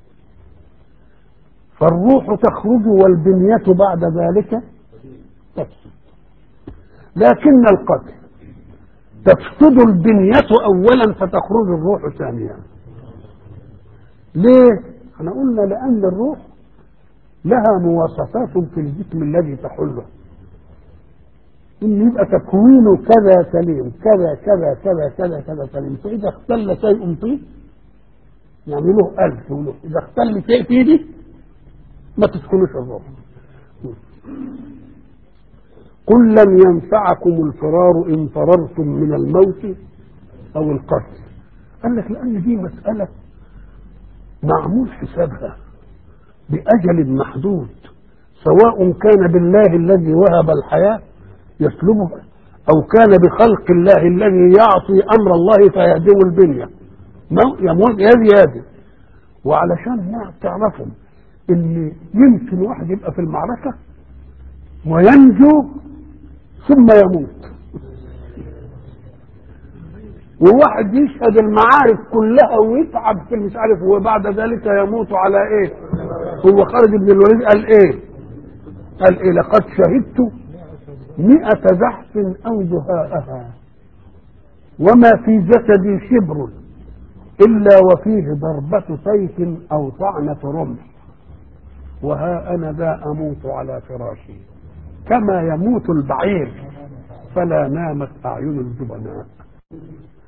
فالروح تخرج والبنية بعد ذلك تفسد لكن القتل تفسد البنية أولا فتخرج الروح ثانيا ليه؟ احنا قلنا لأن الروح لها مواصفات في الجسم الذي تحله ان يبقى تكوينه كذا سليم كذا كذا كذا كذا كذا سليم فاذا اختل شيء فيه يعني له ألف وله اذا اختل شيء فيه دي ما تسكنوش الروح قل لن ينفعكم الفرار ان فررتم من الموت او القتل قال لك لان دي مساله معمول حسابها باجل محدود سواء كان بالله الذي وهب الحياه يسلبه او كان بخلق الله الذي يعطي امر الله فيهدم البنيه يموت يدي يدي وعلشان ما تعرفوا ان يمكن واحد يبقى في المعركه وينجو ثم يموت وواحد يشهد المعارك كلها ويتعب في مش عارف وبعد ذلك يموت على ايه هو خالد بن الوليد قال ايه قال ايه لقد شهدت مئة زحف او دهاءها وما في جسدي شبر الا وفيه ضربة سيف او طعنة رمح وها انا ذا اموت على فراشي كما يموت البعير فلا نامت اعين الجبناء